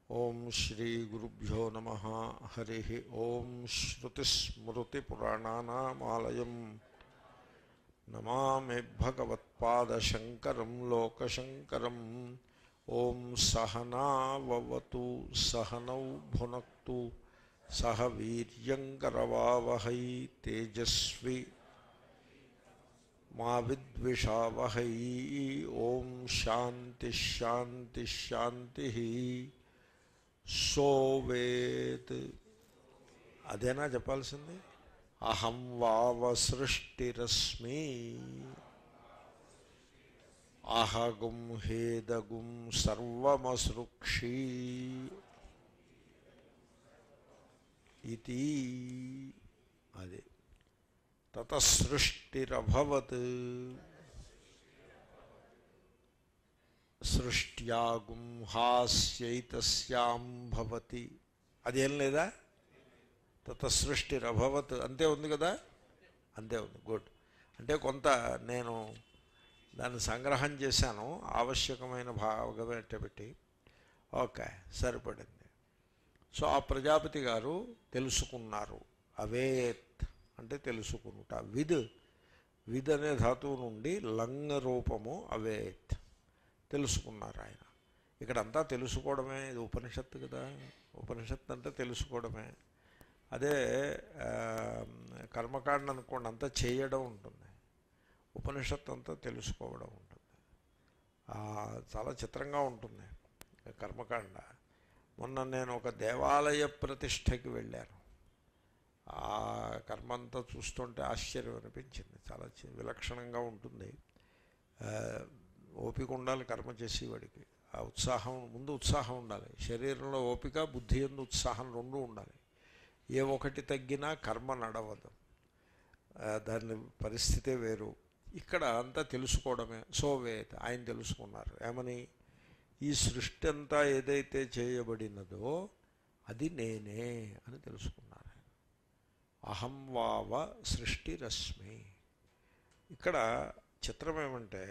ఓం శ్రీ గురుభ్యో నమ హరి ఓం శ్రుతిస్మృతిపురాణానామాలయం నమామి భగవత్పాదశంకరం లోకశంకరం ఓం సహనావతు సహనౌ భునక్తు సహ వీర్యంకరవావహై తేజస్వి మా విద్విషావహై ఓం శాంతి శాంతి శాంతి సోవేత్ అదేనా చెప్పాల్సింది అహం వావ సృష్టిరస్మి అహగుం హేదగుం సర్వమసృక్షీ ఇది అదే తతసృష్టిరభవత్ సృష్ట్యాగుం హాస్యైతస్యాం భవతి అదేం లేదా తతసృష్టిరభవత్ అంతే ఉంది కదా అంతే ఉంది గుడ్ అంటే కొంత నేను దాన్ని సంగ్రహం చేశాను ఆవశ్యకమైన భాగమే పెట్టి ఓకే సరిపడింది సో ఆ ప్రజాపతి గారు తెలుసుకున్నారు అవేత్ అంటే తెలుసుకునుట విద్ విద్ అనే ధాతువు నుండి లంగ రూపము అవేత్ తెలుసుకున్నారు ఆయన ఇక్కడంతా తెలుసుకోవడమే ఇది ఉపనిషత్తు కదా ఉపనిషత్తు అంటే తెలుసుకోవడమే అదే కర్మకాండ అనుకోండి అంతా చేయడం ఉంటుంది ఉపనిషత్తు అంతా తెలుసుకోవడం ఉంటుంది చాలా చిత్రంగా ఉంటుంది కర్మకాండ మొన్న నేను ఒక దేవాలయ ప్రతిష్టకి వెళ్ళాను ఆ కర్మ అంతా చూస్తుంటే ఆశ్చర్యం అనిపించింది చాలా విలక్షణంగా ఉంటుంది ఓపిక ఉండాలి కర్మ చేసేవాడికి ఆ ఉత్సాహం ముందు ఉత్సాహం ఉండాలి శరీరంలో ఓపిక బుద్ధి ఎందు ఉత్సాహం రెండు ఉండాలి ఏ ఒకటి తగ్గినా కర్మ నడవదు దాని పరిస్థితే వేరు ఇక్కడ అంతా తెలుసుకోవడమే సోవేత్ ఆయన తెలుసుకున్నారు ఏమని ఈ సృష్టి అంతా ఏదైతే చేయబడినదో అది నేనే అని తెలుసుకున్నారు అహం వావ సృష్టిరశ్మి ఇక్కడ చిత్రం ఏమంటే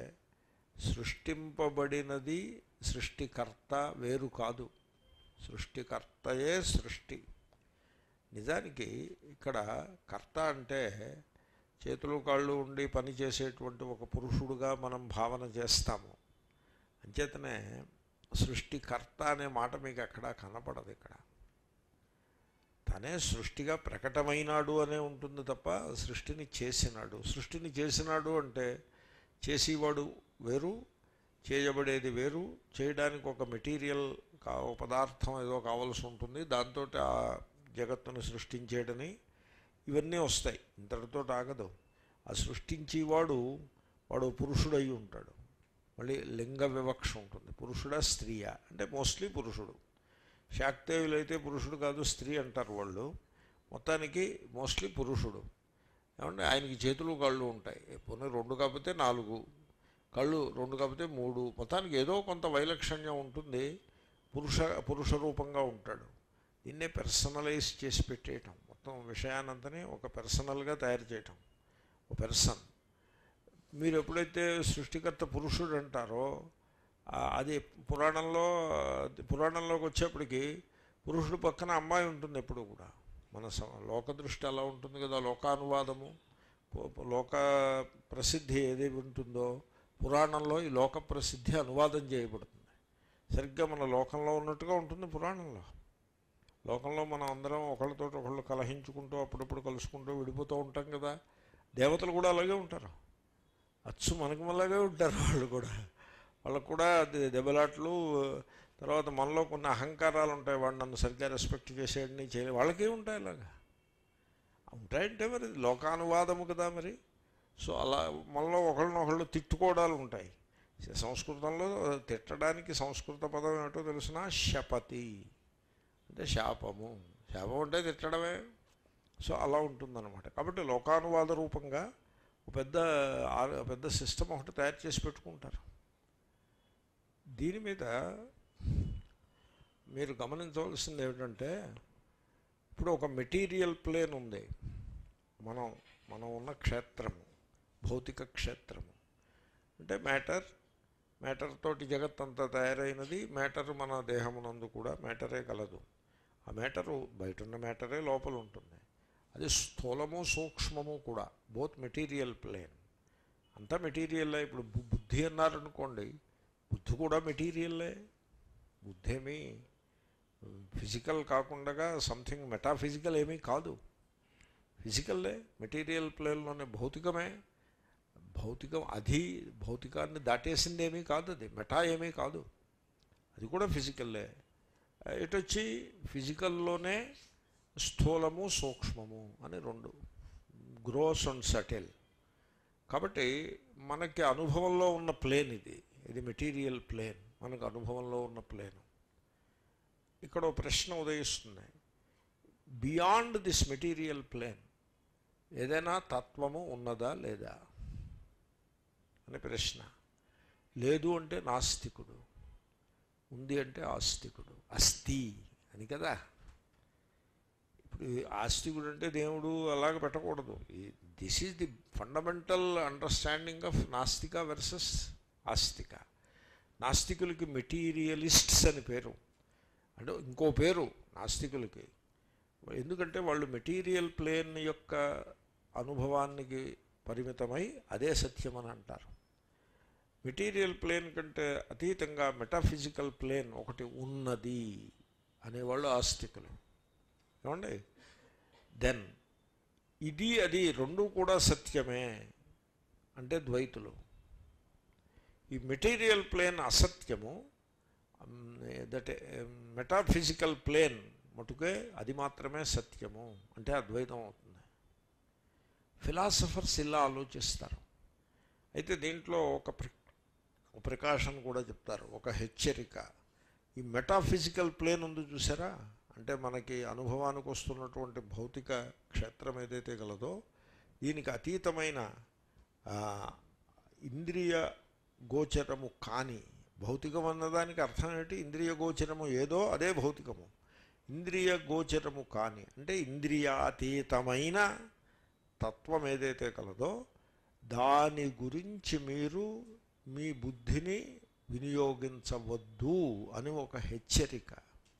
సృష్టింపబడినది సృష్టికర్త వేరు కాదు సృష్టికర్తయే సృష్టి నిజానికి ఇక్కడ కర్త అంటే చేతులు కాళ్ళు ఉండి పని చేసేటువంటి ఒక పురుషుడుగా మనం భావన చేస్తాము అంచేతనే సృష్టికర్త అనే మాట మీకు ఎక్కడా కనపడదు ఇక్కడ తనే సృష్టిగా ప్రకటమైనాడు అనే ఉంటుంది తప్ప సృష్టిని చేసినాడు సృష్టిని చేసినాడు అంటే చేసేవాడు వేరు చేయబడేది వేరు చేయడానికి ఒక మెటీరియల్ కా పదార్థం ఏదో కావాల్సి ఉంటుంది దాంతో ఆ జగత్తును సృష్టించేయడని ఇవన్నీ వస్తాయి ఇంతటితో ఆగదు ఆ సృష్టించేవాడు వాడు పురుషుడై ఉంటాడు మళ్ళీ లింగ వివక్ష ఉంటుంది పురుషుడా స్త్రీయా అంటే మోస్ట్లీ పురుషుడు శాక్తేయులు అయితే పురుషుడు కాదు స్త్రీ అంటారు వాళ్ళు మొత్తానికి మోస్ట్లీ పురుషుడు ఏమంటే ఆయనకి చేతులు కళ్ళు ఉంటాయి పోనీ రెండు కాకపోతే నాలుగు కళ్ళు రెండు కాకపోతే మూడు మొత్తానికి ఏదో కొంత వైలక్షణ్యం ఉంటుంది పురుష పురుష రూపంగా ఉంటాడు దీన్నే పర్సనలైజ్ చేసి పెట్టేయటం మొత్తం విషయానంతని ఒక పర్సనల్గా తయారు చేయటం ఒక పెర్సన్ మీరు ఎప్పుడైతే సృష్టికర్త పురుషుడు అంటారో అది పురాణంలో పురాణంలోకి వచ్చేప్పటికి పురుషుడు పక్కన అమ్మాయి ఉంటుంది ఎప్పుడు కూడా మన లోక దృష్టి అలా ఉంటుంది కదా లోకానువాదము లోక ప్రసిద్ధి ఏది ఉంటుందో పురాణంలో ఈ లోక ప్రసిద్ధి అనువాదం చేయబడుతుంది సరిగ్గా మన లోకంలో ఉన్నట్టుగా ఉంటుంది పురాణంలో లోకంలో మనం అందరం ఒకళ్ళతో ఒకళ్ళు కలహించుకుంటూ అప్పుడప్పుడు కలుసుకుంటూ విడిపోతూ ఉంటాం కదా దేవతలు కూడా అలాగే ఉంటారు అచ్చు మనకు మళ్ళాగే ఉంటారు వాళ్ళు కూడా వాళ్ళకు కూడా దెబ్బలాట్లు తర్వాత మనలో కొన్ని అహంకారాలు ఉంటాయి వాడు నన్ను సరిగ్గా రెస్పెక్ట్ చేసేయడిని చేయ వాళ్ళకే ఉంటాయి అలాగా ఉంటాయంటే మరి లోకానువాదము కదా మరి సో అలా మనలో ఒకళ్ళనొకళ్ళు తిట్టుకోవడాలు ఉంటాయి సంస్కృతంలో తిట్టడానికి సంస్కృత పదం ఏమిటో తెలిసిన శపతి అంటే శాపము శాపం అంటే తిట్టడమే సో అలా ఉంటుందన్నమాట కాబట్టి లోకానువాద రూపంగా పెద్ద పెద్ద సిస్టమ్ ఒకటి తయారు చేసి పెట్టుకుంటారు దీని మీద మీరు గమనించవలసింది ఏమిటంటే ఇప్పుడు ఒక మెటీరియల్ ప్లేన్ ఉంది మనం మనం ఉన్న క్షేత్రము భౌతిక క్షేత్రము అంటే మ్యాటర్ మ్యాటర్ తోటి జగత్ అంతా తయారైనది మ్యాటర్ మన దేహమునందు కూడా మ్యాటరే కలదు ఆ మ్యాటరు బయట ఉన్న మ్యాటరే లోపల ఉంటుంది అది స్థూలము సూక్ష్మము కూడా బోత్ మెటీరియల్ ప్లేన్ అంతా మెటీరియల్లే ఇప్పుడు బు- బుద్ధి అన్నారనుకోండి బుద్ధి కూడా మెటీరియల్లే బుద్ధి ఏమీ ఫిజికల్ కాకుండా సంథింగ్ మెటాఫిజికల్ ఏమీ కాదు ఫిజికల్లే మెటీరియల్ ప్లేన్లోనే భౌతికమే భౌతికం అది భౌతికాన్ని దాటేసిందేమీ కాదు అది మెటా ఏమీ కాదు అది కూడా ఫిజికల్లే ఇటు వచ్చి ఫిజికల్లోనే స్థూలము సూక్ష్మము అని రెండు గ్రోస్ అండ్ సటిల్ కాబట్టి మనకి అనుభవంలో ఉన్న ప్లేన్ ఇది ఇది మెటీరియల్ ప్లేన్ మనకు అనుభవంలో ఉన్న ప్లేన్ ఇక్కడ ఒక ప్రశ్న ఉదయిస్తుంది బియాండ్ దిస్ మెటీరియల్ ప్లేన్ ఏదైనా తత్వము ఉన్నదా లేదా అని ప్రశ్న లేదు అంటే నాస్తికుడు ఉంది అంటే ఆస్తికుడు అస్థి అని కదా ఇప్పుడు ఈ ఆస్తికుడు అంటే దేవుడు అలాగ పెట్టకూడదు this is the fundamental understanding of నాస్తిక వర్సెస్ ఆస్తిక నాస్తికులకి మెటీరియలిస్ట్స్ అని పేరు అంటే ఇంకో పేరు నాస్తికులకి ఎందుకంటే వాళ్ళు మెటీరియల్ ప్లేన్ యొక్క అనుభవానికి పరిమితమై అదే సత్యం అని అంటారు మెటీరియల్ ప్లేన్ కంటే అతీతంగా మెటాఫిజికల్ ప్లేన్ ఒకటి ఉన్నది అనేవాళ్ళు ఆస్తికులు ఏమండి దెన్ ఇది అది రెండు కూడా సత్యమే అంటే ద్వైతులు ఈ మెటీరియల్ ప్లేన్ అసత్యము దట్ మెటాఫిజికల్ ప్లేన్ మటుకే అది మాత్రమే సత్యము అంటే అద్వైతం అవుతుంది ఫిలాసఫర్స్ ఇలా ఆలోచిస్తారు అయితే దీంట్లో ఒక ప్రి ఒక ప్రికాషన్ కూడా చెప్తారు ఒక హెచ్చరిక ఈ మెటాఫిజికల్ ప్లేన్ ఉంది చూసారా అంటే మనకి అనుభవానికి వస్తున్నటువంటి భౌతిక క్షేత్రం ఏదైతే గలదో దీనికి అతీతమైన ఆ, ఇంద్రియ గోచరము కాని భౌతికం అన్నదానికి అర్థం ఏంటి ఇంద్రియ గోచరము ఏదో అదే భౌతికము ఇంద్రియ గోచరము కాని అంటే ఇంద్రియాతీతమైన తత్వం ఏదైతే కలదో దాని గురించి మీరు మీ బుద్ధిని వినియోగించవద్దు అని ఒక హెచ్చరిక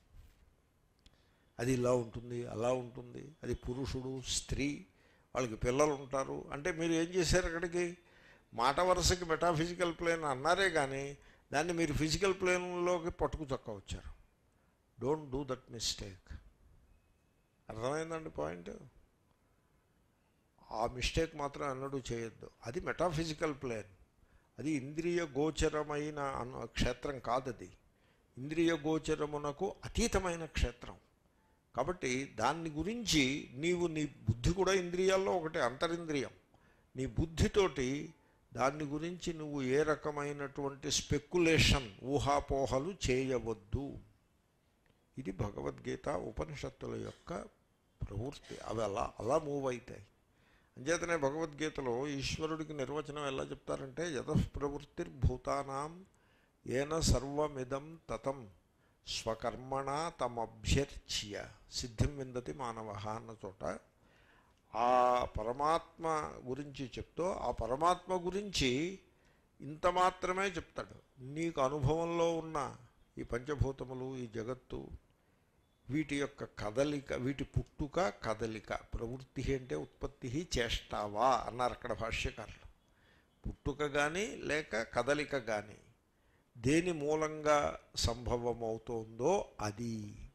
అది ఇలా ఉంటుంది అలా ఉంటుంది అది పురుషుడు స్త్రీ వాళ్ళకి పిల్లలు ఉంటారు అంటే మీరు ఏం చేశారు అక్కడికి మాట వరుసకి మెటాఫిజికల్ ప్లేన్ అన్నారే కానీ దాన్ని మీరు ఫిజికల్ ప్లేన్లోకి పట్టుకు వచ్చారు డోంట్ డూ దట్ మిస్టేక్ అర్థమైందండి పాయింట్ ఆ మిస్టేక్ మాత్రం అన్నడూ చేయొద్దు అది మెటాఫిజికల్ ప్లేన్ అది ఇంద్రియ గోచరమైన అన్న క్షేత్రం కాదది ఇంద్రియ గోచరమునకు అతీతమైన క్షేత్రం కాబట్టి దాన్ని గురించి నీవు నీ బుద్ధి కూడా ఇంద్రియాల్లో ఒకటే అంతరింద్రియం నీ బుద్ధితోటి దాన్ని గురించి నువ్వు ఏ రకమైనటువంటి స్పెక్యులేషన్ ఊహాపోహలు చేయవద్దు ఇది భగవద్గీత ఉపనిషత్తుల యొక్క ప్రవృత్తి అవి అలా అలా మూవ్ అవుతాయి అంచేతనే భగవద్గీతలో ఈశ్వరుడికి నిర్వచనం ఎలా చెప్తారంటే యతఃప్రవృత్తిర్భూతానాం ఏన సర్వమిదం తతం స్వకర్మణ తమభ్యర్చ్య సిద్ధిం విందతి మానవ అన్న చోట ఆ పరమాత్మ గురించి చెప్తూ ఆ పరమాత్మ గురించి ఇంత మాత్రమే చెప్తాడు నీకు అనుభవంలో ఉన్న ఈ పంచభూతములు ఈ జగత్తు వీటి యొక్క కదలిక వీటి పుట్టుక కదలిక ప్రవృత్తి అంటే ఉత్పత్తి చేష్టావా అన్నారు అక్కడ భాష్యకారులు పుట్టుక కానీ లేక కదలిక కానీ దేని మూలంగా సంభవమవుతోందో అది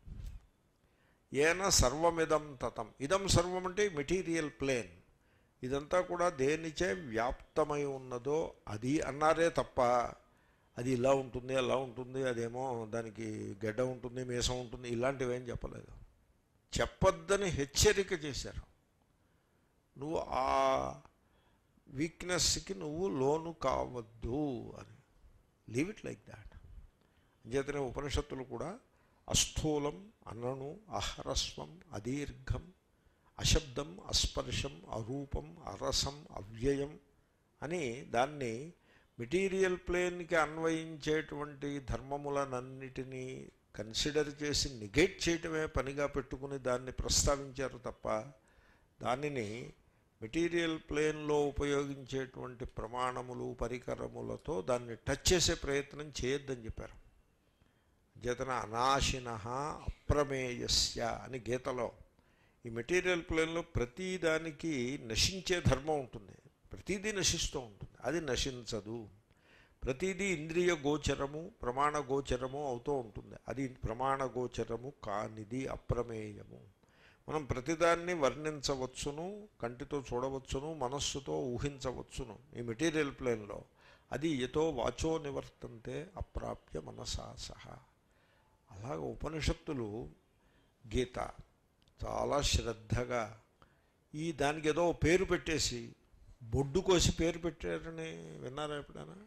ఏన సర్వమిదం తతం ఇదం సర్వం అంటే మెటీరియల్ ప్లేన్ ఇదంతా కూడా దేనిచే వ్యాప్తమై ఉన్నదో అది అన్నారే తప్ప అది ఇలా ఉంటుంది అలా ఉంటుంది అదేమో దానికి గడ్డ ఉంటుంది మీసం ఉంటుంది ఇలాంటివి ఏం చెప్పలేదు చెప్పొద్దని హెచ్చరిక చేశారు నువ్వు ఆ వీక్నెస్కి నువ్వు లోను కావద్దు అని లీవ్ ఇట్ లైక్ దాట్ అంచేతనే ఉపనిషత్తులు కూడా అస్థూలం అన్నను అహరస్వం అదీర్ఘం అశబ్దం అస్పర్శం అరూపం అరసం అవ్యయం అని దాన్ని మెటీరియల్ ప్లేన్కి అన్వయించేటువంటి ధర్మములనన్నిటినీ కన్సిడర్ చేసి నిగేట్ చేయటమే పనిగా పెట్టుకుని దాన్ని ప్రస్తావించారు తప్ప దానిని మెటీరియల్ ప్లేన్లో ఉపయోగించేటువంటి ప్రమాణములు పరికరములతో దాన్ని టచ్ చేసే ప్రయత్నం చేయొద్దని చెప్పారు చేతన అనాశిన అప్రమేయస్య అని గీతలో ఈ మెటీరియల్ ప్లేన్లో ప్రతి దానికి నశించే ధర్మం ఉంటుంది ప్రతిదీ నశిస్తూ ఉంటుంది అది నశించదు ప్రతిదీ ఇంద్రియ గోచరము ప్రమాణ గోచరము అవుతూ ఉంటుంది అది ప్రమాణ గోచరము కానిది అప్రమేయము మనం ప్రతిదాన్ని వర్ణించవచ్చును కంటితో చూడవచ్చును మనస్సుతో ఊహించవచ్చును ఈ మెటీరియల్ ప్లేన్లో అది ఎతో వాచో నివర్తంతే అప్రాప్య మనసా సహా అలాగ ఉపనిషత్తులు గీత చాలా శ్రద్ధగా ఈ దానికి ఏదో పేరు పెట్టేసి బొడ్డు కోసి పేరు పెట్టారని విన్నారా ఎప్పుడైనా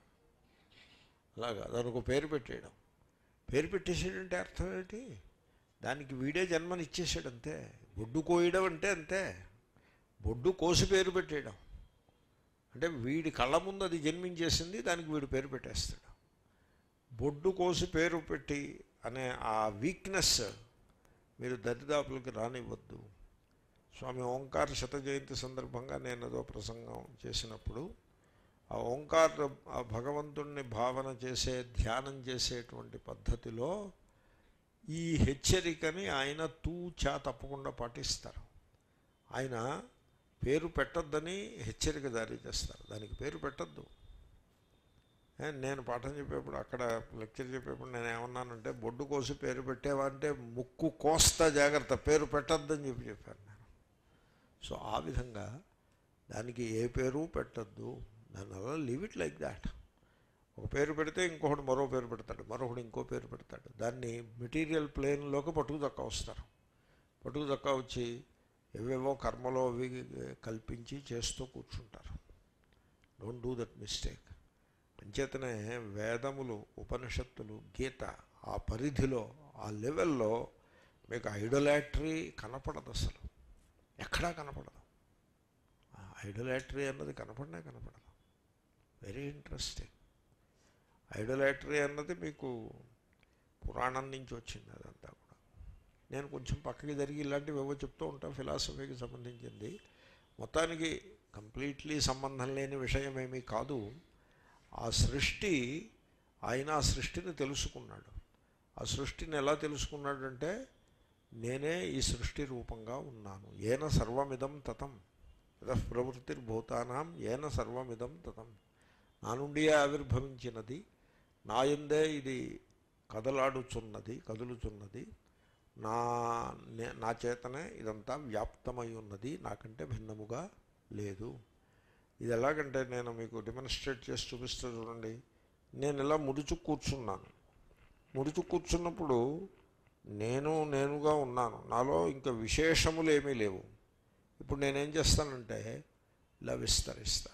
అలాగా దానికి ఒక పేరు పెట్టేయడం పేరు పెట్టేసాడంటే అర్థం ఏంటి దానికి వీడే జన్మని ఇచ్చేసాడు అంతే బొడ్డు కోయడం అంటే అంతే బొడ్డు కోసి పేరు పెట్టేయడం అంటే వీడి కళ్ళ ముందు అది జన్మించేసింది దానికి వీడు పేరు పెట్టేస్తాడు బొడ్డు కోసి పేరు పెట్టి అనే ఆ వీక్నెస్ మీరు దరిదాపులకి రానివ్వద్దు స్వామి ఓంకార శత జయంతి సందర్భంగా నేను ఏదో ప్రసంగం చేసినప్పుడు ఆ ఓంకార ఆ భగవంతుణ్ణి భావన చేసే ధ్యానం చేసేటువంటి పద్ధతిలో ఈ హెచ్చరికని ఆయన తూచా తప్పకుండా పాటిస్తారు ఆయన పేరు పెట్టొద్దని హెచ్చరిక జారీ చేస్తారు దానికి పేరు పెట్టద్దు నేను పాఠం చెప్పేప్పుడు అక్కడ లెక్చర్ చెప్పేప్పుడు నేను ఏమన్నానంటే బొడ్డు కోసి పేరు పెట్టేవా అంటే ముక్కు కోస్తా జాగ్రత్త పేరు పెట్టద్దని చెప్పి చెప్పాను నేను సో ఆ విధంగా దానికి ఏ పేరు పెట్టద్దు దాని అలా లీవ్ ఇట్ లైక్ దాట్ ఒక పేరు పెడితే ఇంకొకటి మరో పేరు పెడతాడు మరొకటి ఇంకో పేరు పెడతాడు దాన్ని మెటీరియల్ ప్లేన్లోకి పట్టుకు దక్క వస్తారు పట్టుకు దక్క వచ్చి ఏవేవో కర్మలో అవి కల్పించి చేస్తూ కూర్చుంటారు డోంట్ డూ దట్ మిస్టేక్ అంచేతనే వేదములు ఉపనిషత్తులు గీత ఆ పరిధిలో ఆ లెవెల్లో మీకు ఐడోలాట్రీ కనపడదు అసలు ఎక్కడా కనపడదు ఐడోలాట్రీ అన్నది కనపడనే కనపడదు వెరీ ఇంట్రెస్టింగ్ ఐడోలాట్రీ అన్నది మీకు పురాణం నుంచి వచ్చింది అదంతా కూడా నేను కొంచెం పక్కకి జరిగి ఇలాంటివి ఏవో చెప్తూ ఉంటాను ఫిలాసఫీకి సంబంధించింది మొత్తానికి కంప్లీట్లీ సంబంధం లేని విషయం ఏమీ కాదు ఆ సృష్టి ఆయన ఆ సృష్టిని తెలుసుకున్నాడు ఆ సృష్టిని ఎలా తెలుసుకున్నాడంటే నేనే ఈ సృష్టి రూపంగా ఉన్నాను ఏన సర్వమిదం తతం యతః ప్రవృత్తిర్భూతానాం ఏన సర్వమిదం తతం నా నుండియే ఆవిర్భవించినది నాయందే ఇది కదలాడుచున్నది కదులుచున్నది నా నే- నా చేతనే ఇదంతా వ్యాప్తమై ఉన్నది నాకంటే భిన్నముగా లేదు ఇది ఎలాగంటే నేను మీకు డెమోన్స్ట్రేట్ చేసి చూపిస్తూ చూడండి నేను ఇలా ముడుచు కూర్చున్నాను ముడుచు కూర్చున్నప్పుడు నేను నేనుగా ఉన్నాను నాలో ఇంకా విశేషములు ఏమీ లేవు ఇప్పుడు నేనేం చేస్తానంటే ఇలా విస్తరిస్తా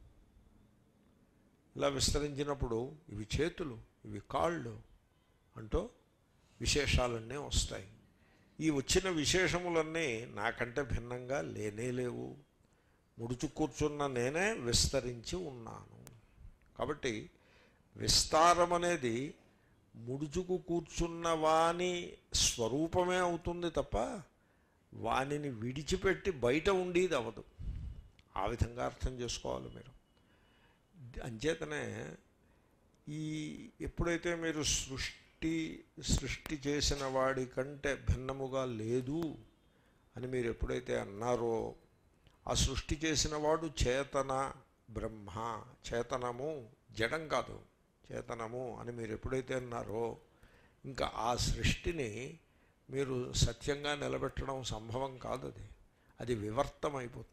ఇలా విస్తరించినప్పుడు ఇవి చేతులు ఇవి కాళ్ళు అంటూ విశేషాలన్నీ వస్తాయి ఈ వచ్చిన విశేషములన్నీ నాకంటే భిన్నంగా లేనే లేవు ముడుచు కూర్చున్న నేనే విస్తరించి ఉన్నాను కాబట్టి విస్తారం అనేది ముడుచుకు కూర్చున్న వాని స్వరూపమే అవుతుంది తప్ప వానిని విడిచిపెట్టి బయట ఉండేది అవ్వదు ఆ విధంగా అర్థం చేసుకోవాలి మీరు అంచేతనే ఈ ఎప్పుడైతే మీరు సృష్టి సృష్టి చేసిన వాడి కంటే భిన్నముగా లేదు అని మీరు ఎప్పుడైతే అన్నారో ఆ సృష్టి చేసిన వాడు చేతన బ్రహ్మ చేతనము జడం కాదు చేతనము అని మీరు ఎప్పుడైతే అన్నారో ఇంకా ఆ సృష్టిని మీరు సత్యంగా నిలబెట్టడం సంభవం కాదు అది అది వివర్తమైపోతుంది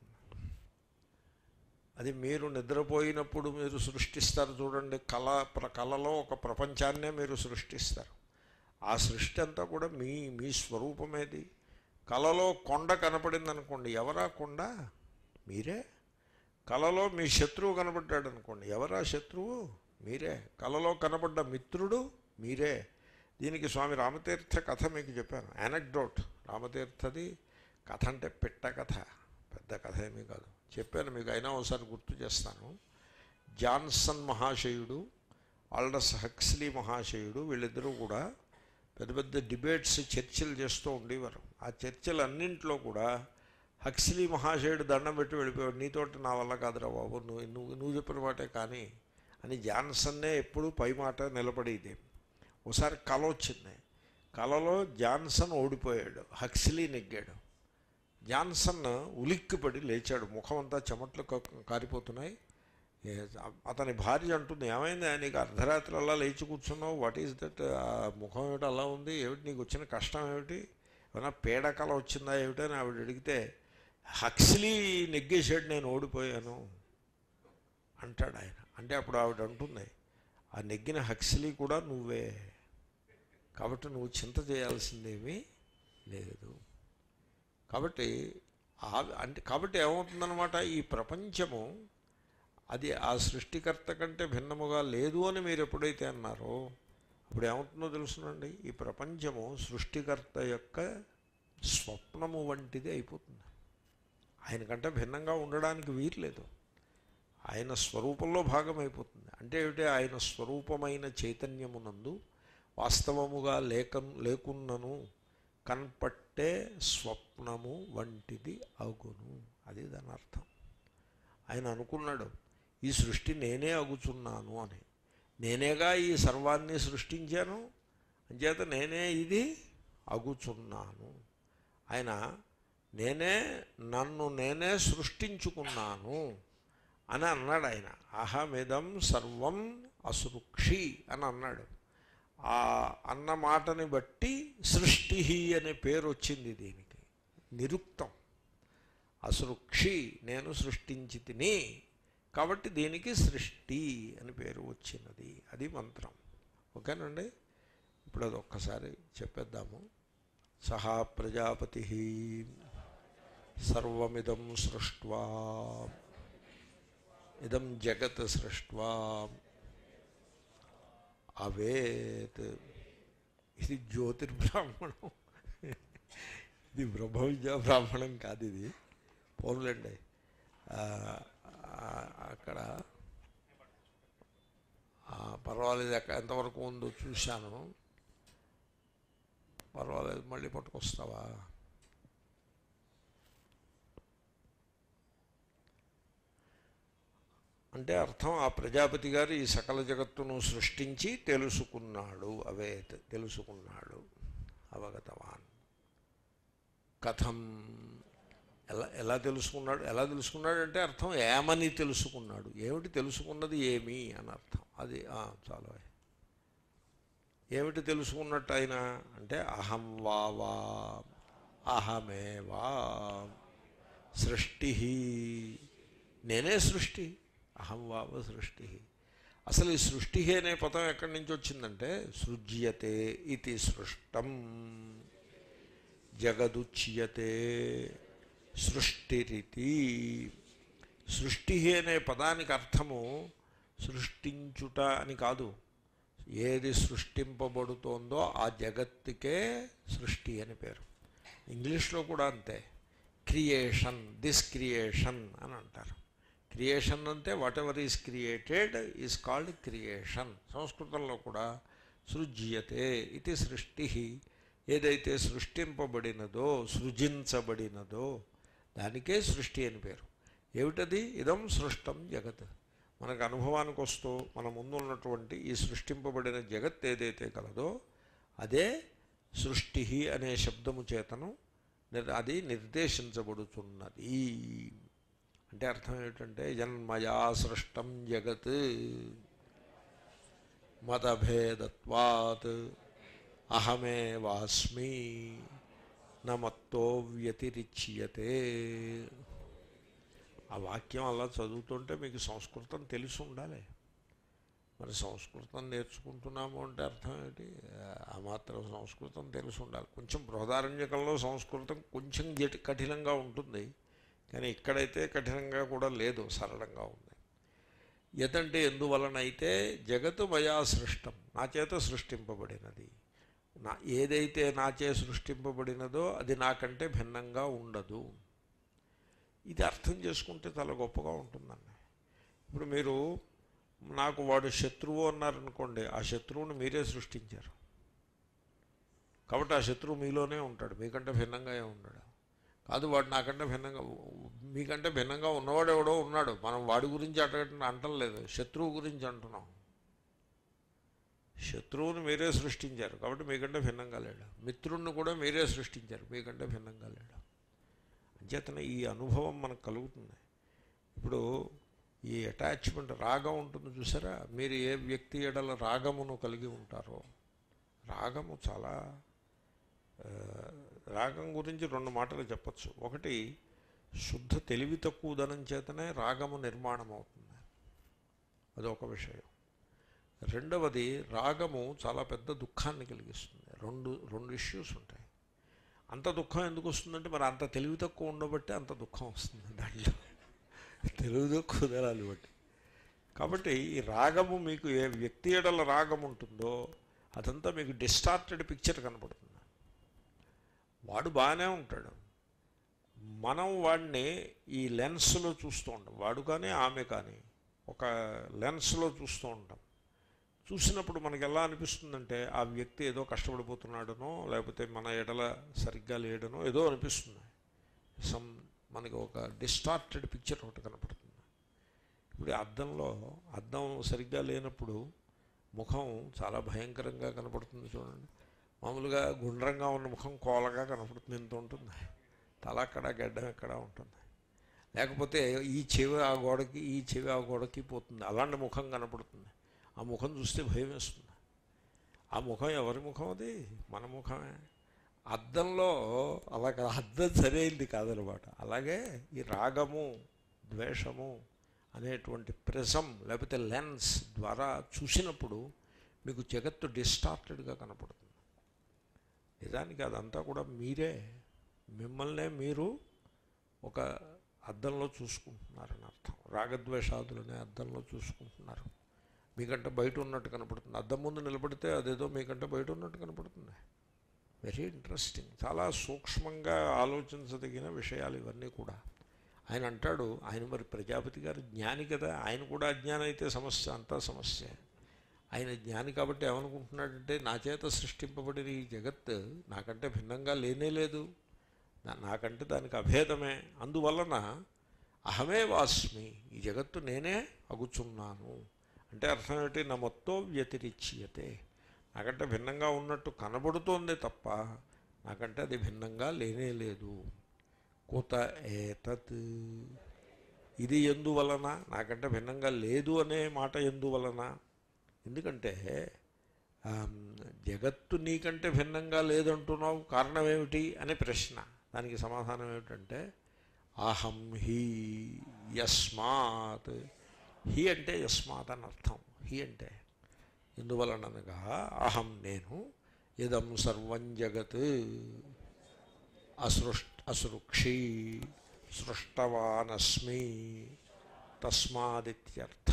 అది మీరు నిద్రపోయినప్పుడు మీరు సృష్టిస్తారు చూడండి కళ ప్ర కళలో ఒక ప్రపంచాన్నే మీరు సృష్టిస్తారు ఆ సృష్టి అంతా కూడా మీ మీ స్వరూపమేది కళలో కొండ కనపడింది అనుకోండి ఎవరా కొండ మీరే కళలో మీ శత్రువు కనబడ్డాడు అనుకోండి ఎవరా శత్రువు మీరే కళలో కనబడ్డ మిత్రుడు మీరే దీనికి స్వామి రామతీర్థ కథ మీకు చెప్పాను యానక్డోట్ రామతీర్థది కథ అంటే పెట్ట కథ పెద్ద కథ ఏమీ కాదు చెప్పాను మీకు అయినా ఒకసారి గుర్తు చేస్తాను జాన్సన్ మహాశయుడు ఆల్డస్ హక్స్లీ మహాశయుడు వీళ్ళిద్దరూ కూడా పెద్ద పెద్ద డిబేట్స్ చర్చలు చేస్తూ ఉండేవారు ఆ చర్చలన్నింటిలో కూడా హక్సిలీ మహాశయుడు దండం పెట్టి వెళ్ళిపోయాడు నీతోటి నా వల్ల కాదురా బాబు నువ్వు నువ్వు నువ్వు చెప్పిన మాటే కానీ అని జాన్సన్నే ఎప్పుడు పై మాట నిలబడేది ఒకసారి కళ వచ్చింది కళలో జాన్సన్ ఓడిపోయాడు హక్సిలీ నెగ్గాడు జాన్సన్ ఉలిక్కిపడి లేచాడు ముఖం అంతా చెమట్లు క- కారిపోతున్నాయి ఏ, అతని భార్య అంటుంది ఏమైంది నీకు అర్ధరాత్రి అలా లేచి కూర్చున్నావు వాట్ ఈస్ దట్ ఆ ముఖం ఏమిటి అలా ఉంది ఏమిటి నీకు వచ్చిన కష్టం ఏమిటి ఏమైనా పీడకల వచ్చిందా ఏమిటని ఆవిడ అడిగితే హక్స్లీ నెగ్గేసాడు నేను ఓడిపోయాను అంటాడు ఆయన అంటే అప్పుడు ఆవిడ అంటుంది ఆ నెగ్గిన హక్స్లీ కూడా నువ్వే కాబట్టి నువ్వు చింత చేయాల్సిందేమీ లేదు కాబట్టి ఆ అంటే కాబట్టి ఏమవుతుందన్నమాట ఈ ప్రపంచము అది ఆ సృష్టికర్త కంటే భిన్నముగా లేదు అని మీరు ఎప్పుడైతే అన్నారో అప్పుడు ఏమవుతుందో తెలుసునండి ఈ ప్రపంచము సృష్టికర్త యొక్క స్వప్నము వంటిది అయిపోతుంది ఆయన కంటే భిన్నంగా ఉండడానికి వీర్లేదు ఆయన స్వరూపంలో భాగం అయిపోతుంది అంటే ఏమిటి ఆయన స్వరూపమైన చైతన్యమునందు వాస్తవముగా లేక లేకున్నను కనపట్టే స్వప్నము వంటిది అగును అది దాని అర్థం ఆయన అనుకున్నాడు ఈ సృష్టి నేనే అగుచున్నాను అని నేనేగా ఈ సర్వాన్ని సృష్టించాను అంచేత నేనే ఇది అగుచున్నాను ఆయన నేనే నన్ను నేనే సృష్టించుకున్నాను అని అన్నాడు ఆయన అహమిదం సర్వం అసృక్షి అని అన్నాడు ఆ అన్న మాటని బట్టి సృష్టి అనే పేరు వచ్చింది దీనికి నిరుక్తం అసృక్షి నేను సృష్టించి తిని కాబట్టి దీనికి సృష్టి అని పేరు వచ్చినది అది మంత్రం ఓకేనండి ఇప్పుడు అది ఒక్కసారి చెప్పేద్దాము సహా ప్రజాపతి సర్వమిదం సృష్ట్వా ఇదం జగత్ సృష్ట్వా అవేత్ ఇది జ్యోతిర్బ్రాహ్మణం ఇది బ్రహ్మ విద్యా బ్రాహ్మణం కాదు ఇది పోన్లండి ఆ, ఆ, అక్కడ ఆ, పర్వాలేదు ఎక్క ఎంతవరకు ఉందో చూశాను పర్వాలేదు మళ్ళీ పట్టుకొస్తావా అంటే అర్థం ఆ ప్రజాపతి గారు ఈ సకల జగత్తును సృష్టించి తెలుసుకున్నాడు అవే తెలుసుకున్నాడు అవగతవాన్ కథం ఎలా ఎలా తెలుసుకున్నాడు ఎలా తెలుసుకున్నాడు అంటే అర్థం ఏమని తెలుసుకున్నాడు ఏమిటి తెలుసుకున్నది ఏమి అని అర్థం అది ఆ, చాలా ఏమిటి తెలుసుకున్నట్టు ఆయన అంటే అహం వావా అహమేవా సృష్టి నేనే సృష్టి అహం వావ సృష్టి అసలు ఈ సృష్టి అనే పదం ఎక్కడి నుంచి వచ్చిందంటే సృజ్యతే ఇది సృష్టం జగదుచ్యతే సృష్టిరితి సృష్టి అనే పదానికి అర్థము సృష్టించుట అని కాదు ఏది సృష్టింపబడుతోందో ఆ జగత్తుకే సృష్టి అని పేరు ఇంగ్లీష్లో కూడా అంతే క్రియేషన్ దిస్ క్రియేషన్ అని అంటారు క్రియేషన్ అంటే whatever is created is called creation సంస్కృతంలో కూడా సృజ్యతే ఇది సృష్టి ఏదైతే సృష్టింపబడినదో సృజించబడినదో దానికే సృష్టి అని పేరు ఏమిటది ఇదం సృష్టం జగత్ మనకు అనుభవానికి వస్తూ మన ముందు ఉన్నటువంటి ఈ సృష్టింపబడిన జగత్ ఏదైతే కలదో అదే సృష్టి అనే శబ్దము చేతను నిర్- అది నిర్దేశించబడుతున్నది అంటే అర్థం ఏమిటంటే జన్మయా సృష్టం జగత్ మతభేదత్వాత్ అహమే వాస్మి నమత్తో వ్యతిరిచ్యతే ఆ వాక్యం అలా చదువుతుంటే మీకు సంస్కృతం తెలిసి ఉండాలి మరి సంస్కృతం నేర్చుకుంటున్నాము అంటే అర్థం ఏంటి ఆ మాత్రం సంస్కృతం తెలిసి ఉండాలి కొంచెం బృహదారణ్యకంలో సంస్కృతం కొంచెం జటి కఠినంగా ఉంటుంది కానీ ఇక్కడైతే కఠినంగా కూడా లేదు సరళంగా ఉంది ఎదంటే ఎందువలనైతే జగత్తు మయా సృష్టం నా చేత సృష్టింపబడినది నా ఏదైతే నాచే సృష్టింపబడినదో అది నాకంటే భిన్నంగా ఉండదు ఇది అర్థం చేసుకుంటే చాలా గొప్పగా ఉంటుందండి ఇప్పుడు మీరు నాకు వాడు శత్రువు అన్నారనుకోండి ఆ శత్రువుని మీరే సృష్టించారు కాబట్టి ఆ శత్రువు మీలోనే ఉంటాడు మీకంటే భిన్నంగా ఏ ఉండడు కాదు వాడు నాకంటే భిన్నంగా మీకంటే భిన్నంగా ఉన్నవాడు ఎవడో ఉన్నాడు మనం వాడి గురించి అటగట్టు అంటం లేదు శత్రువు గురించి అంటున్నాం శత్రువుని మీరే సృష్టించారు కాబట్టి మీకంటే భిన్నంగా లేడు మిత్రుణ్ణి కూడా మీరే సృష్టించారు మీకంటే భిన్నంగా లేడు అంచేతనే ఈ అనుభవం మనకు కలుగుతుంది ఇప్పుడు ఈ అటాచ్మెంట్ రాగం ఉంటుంది చూసారా మీరు ఏ వ్యక్తి ఎడల రాగమును కలిగి ఉంటారో రాగము చాలా ఆ, రాగం గురించి రెండు మాటలు చెప్పచ్చు ఒకటి శుద్ధ తెలివి తక్కువదనం చేతనే రాగము నిర్మాణం అవుతుంది అదొక విషయం రెండవది రాగము చాలా పెద్ద దుఃఖాన్ని కలిగిస్తుంది రెండు రెండు ఇష్యూస్ ఉంటాయి అంత దుఃఖం ఎందుకు వస్తుందంటే మరి అంత తెలివి తక్కువ ఉండబట్టి అంత దుఃఖం వస్తుంది దాంట్లో తెలివి తక్కువ ధరాలు బట్టి కాబట్టి ఈ రాగము మీకు ఏ వ్యక్తి ఎడల రాగం ఉంటుందో అదంతా మీకు డిస్టార్టెడ్ పిక్చర్ కనపడుతుంది వాడు బాగానే ఉంటాడు మనం వాడిని ఈ లెన్స్లో చూస్తూ ఉంటాం వాడు కానీ ఆమె కానీ ఒక లెన్స్లో చూస్తూ ఉంటాం చూసినప్పుడు మనకి ఎలా అనిపిస్తుందంటే ఆ వ్యక్తి ఏదో కష్టపడిపోతున్నాడనో లేకపోతే మన ఎడల సరిగ్గా లేడనో ఏదో అనిపిస్తుంది సమ్ మనకి ఒక డిస్టార్టెడ్ పిక్చర్ ఒకటి కనపడుతుంది ఇప్పుడు ఈ అద్దంలో అద్దం సరిగ్గా లేనప్పుడు ముఖం చాలా భయంకరంగా కనపడుతుంది చూడండి మామూలుగా గుండ్రంగా ఉన్న ముఖం కోలగా కనపడుతుంది ఇంత ఉంటుంది తల అక్కడ గడ్డం ఎక్కడ ఉంటుంది లేకపోతే ఈ చెవి ఆ గోడకి ఈ చెవి ఆ గోడకి పోతుంది అలాంటి ముఖం కనపడుతుంది ఆ ముఖం చూస్తే భయం వేస్తుంది ఆ ముఖం ఎవరి ముఖం అది మన ముఖమే అద్దంలో అలా కాదు, అద్దం సరైంది కాదనమాట అలాగే ఈ రాగము ద్వేషము అనేటువంటి ప్రిజం లేకపోతే లెన్స్ ద్వారా చూసినప్పుడు మీకు జగత్తు డిస్టార్టెడ్గా కనపడుతుంది నిజానికి అదంతా కూడా మీరే మిమ్మల్నే మీరు ఒక అద్దంలో చూసుకుంటున్నారని అర్థం రాగద్వేషాదులనే అద్దంలో చూసుకుంటున్నారు మీకంటే బయట ఉన్నట్టు కనపడుతుంది అద్దం ముందు నిలబడితే అదేదో మీకంటే బయట ఉన్నట్టు కనపడుతుంది వెరీ ఇంట్రెస్టింగ్ చాలా సూక్ష్మంగా ఆలోచించదగిన విషయాలు ఇవన్నీ కూడా ఆయన అంటాడు ఆయన మరి ప్రజాపతి గారు జ్ఞాని కదా ఆయన కూడా అజ్ఞానం అయితే సమస్య అంతా సమస్య ఆయన జ్ఞాని కాబట్టి ఏమనుకుంటున్నాడంటే నా చేత సృష్టింపబడిన ఈ జగత్ నాకంటే భిన్నంగా లేనే లేదు నా- నాకంటే దానికి అభేదమే అందువలన అహమే వాస్మి ఈ జగత్తు నేనే అగుచున్నాను అంటే అర్థం ఏంటి నా మొత్తం వ్యతిరిచ్యతే నాకంటే భిన్నంగా ఉన్నట్టు కనబడుతోంది తప్ప నాకంటే అది భిన్నంగా లేనే లేదు కుత ఏతత్ ఇది ఎందువలన నాకంటే భిన్నంగా లేదు అనే మాట ఎందువలన ఎందుకంటే ఆమ్, జగత్తు నీకంటే భిన్నంగా లేదంటున్నావు కారణం ఏమిటి అనే ప్రశ్న దానికి సమాధానం ఏమిటంటే అహం హి యస్మాత్ హి అంటే యస్మాత్ అని అర్థం హి అంటే ఎందువలనగా అహం నేను ఇదం సర్వం జగత్ అసృష్ అసృక్షి సృష్టవానస్మి తస్మాదిత్యర్థ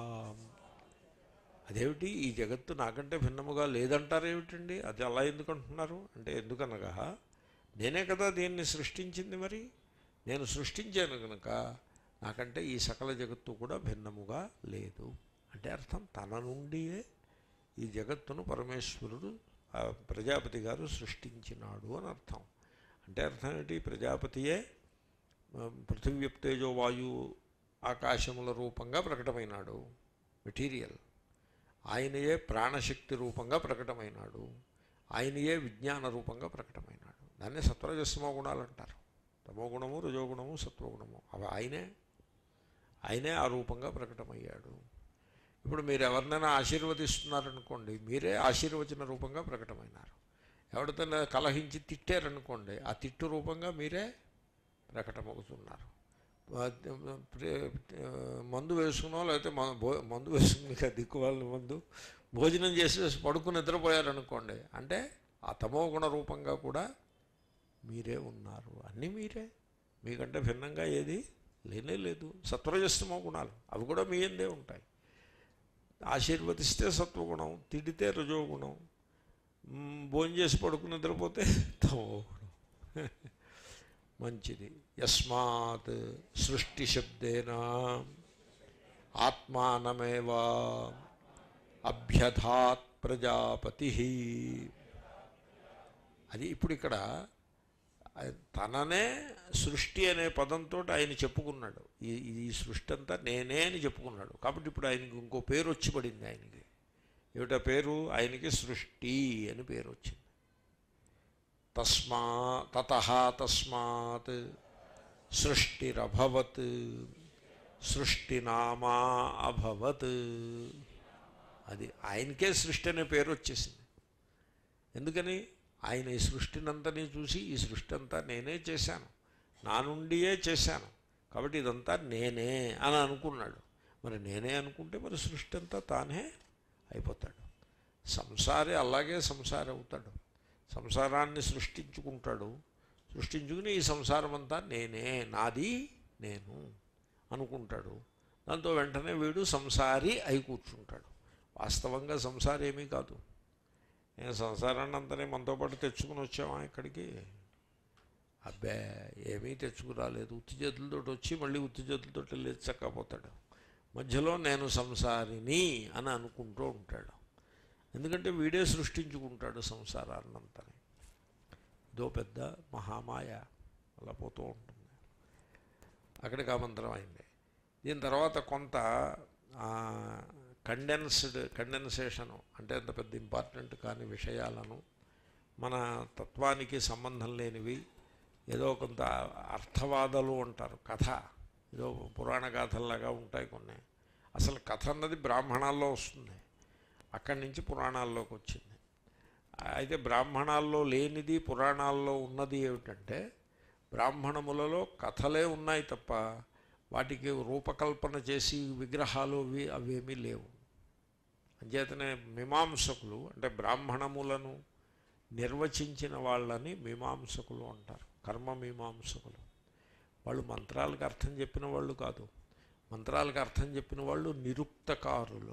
అదేమిటి ఈ జగత్తు నాకంటే భిన్నముగా లేదంటారేమిటండి అది అలా ఎందుకు అంటున్నారు అంటే ఎందుకనగా నేనే కదా దీన్ని సృష్టించింది మరి నేను సృష్టించాను కనుక నాకంటే ఈ సకల జగత్తు కూడా భిన్నముగా లేదు అంటే అర్థం తన నుండియే ఈ జగత్తును పరమేశ్వరుడు ఆ ప్రజాపతి గారు సృష్టించినాడు అని అర్థం అంటే అర్థం ఏంటి ప్రజాపతియే ఆ, పృథివ్యప్తేజో వాయు ఆకాశముల రూపంగా ప్రకటమైనాడు మెటీరియల్ ఆయనయే ప్రాణశక్తి రూపంగా ప్రకటమైనాడు ఆయనయే విజ్ఞాన రూపంగా ప్రకటమైనాడు దాన్నే సత్వరజస్మో గుణాలు అంటారు తమో గుణము రజోగుణము సత్వగుణము అవి ఆయనే ఆయనే ఆ రూపంగా ప్రకటమయ్యాడు ఇప్పుడు మీరు ఎవరినైనా ఆశీర్వదిస్తున్నారనుకోండి మీరే ఆశీర్వచన రూపంగా ప్రకటమైనారు ఎవరితో కలహించి తిట్టారనుకోండి ఆ తిట్టు రూపంగా మీరే ప్రకటమవుతున్నారు ఆ, ప్రే- మందు వేసుకున్నాం లేకపోతే మ- భో- మందు వేసుకుని ఇక దిక్కు వాళ్ళ మందు భోజనం చేసి పడుకుని నిద్రపోయారనుకోండి అంటే ఆ తమో గుణ రూపంగా కూడా మీరే ఉన్నారు అన్నీ మీరే మీకంటే భిన్నంగా ఏది లేనే లేదు సత్వరజస్తమో గుణాలు అవి కూడా మీ ఎందే ఉంటాయి ఆశీర్వదిస్తే సత్వగుణం తిడితే రజోగుణం మ్, భోజనం చేసి పడుకుని నిద్రపోతే తమో గుణం మంచిది యస్మాత్ సృష్టి శబ్దేన ఆత్మానమేవా అభ్యధాత్ ప్రజాపతి అది ఇప్పుడు ఇక్కడ ఆయన తననే సృష్టి అనే పదంతో ఆయన చెప్పుకున్నాడు ఈ ఈ సృష్టి అంతా నేనే అని చెప్పుకున్నాడు కాబట్టి ఇప్పుడు ఆయనకి ఇంకో పేరు వచ్చి పడింది ఆయనకి ఏమిటా పేరు ఆయనకి సృష్టి అని పేరు వచ్చింది తస్మా తత తస్మాత్ సృష్టిరభవత్ సృష్టినామా అభవత్ అది ఆయనకే సృష్టి అనే పేరు వచ్చేసింది ఎందుకని ఆయన ఈ సృష్టినంతని చూసి ఈ సృష్టి అంతా నేనే చేశాను నా నుండియే చేశాను కాబట్టి ఇదంతా నేనే అని అనుకున్నాడు మరి నేనే అనుకుంటే మరి సృష్టి అంతా తానే అయిపోతాడు సంసారి అలాగే సంసారి అవుతాడు సంసారాన్ని సృష్టించుకుంటాడు సృష్టించుకుని ఈ సంసారం అంతా నేనే నాది నేను అనుకుంటాడు దాంతో వెంటనే వీడు సంసారి అయి కూర్చుంటాడు వాస్తవంగా సంసారం ఏమీ కాదు నేను సంసారాన్ని అంతనే మనతో పాటు తెచ్చుకుని వచ్చామా ఇక్కడికి అబ్బే ఏమీ తెచ్చుకురాలేదు ఉత్తి చేతులతో వచ్చి మళ్ళీ ఉత్తి చేతులతో వెళ్ళి చక్కపోతాడు మధ్యలో నేను సంసారిని అని అనుకుంటూ ఉంటాడు ఎందుకంటే వీడే సృష్టించుకుంటాడు సంసారాన్నంతని ఇదో పెద్ద మహామాయ అలా పోతూ ఉంటుంది అక్కడికి ఆ మంత్రం అయింది దీని తర్వాత కొంత కండెన్స్డ్ కండెన్సేషను అంటే అంత పెద్ద ఇంపార్టెంట్ కాని విషయాలను మన తత్వానికి సంబంధం లేనివి ఏదో కొంత అర్థవాదాలు అంటారు కథ ఏదో పురాణ గాథల్లాగా ఉంటాయి కొన్ని అసలు కథ అన్నది బ్రాహ్మణాల్లో వస్తుంది అక్కడి నుంచి పురాణాల్లోకి వచ్చింది అయితే బ్రాహ్మణాల్లో లేనిది పురాణాల్లో ఉన్నది ఏమిటంటే బ్రాహ్మణములలో కథలే ఉన్నాయి తప్ప వాటికి రూపకల్పన చేసి విగ్రహాలు అవి అవేమీ లేవు అంచేతనే మీమాంసకులు అంటే బ్రాహ్మణములను నిర్వచించిన వాళ్ళని మీమాంసకులు అంటారు కర్మ మీమాంసకులు వాళ్ళు మంత్రాలకు అర్థం చెప్పిన వాళ్ళు కాదు మంత్రాలకు అర్థం చెప్పిన వాళ్ళు నిరుక్తకారులు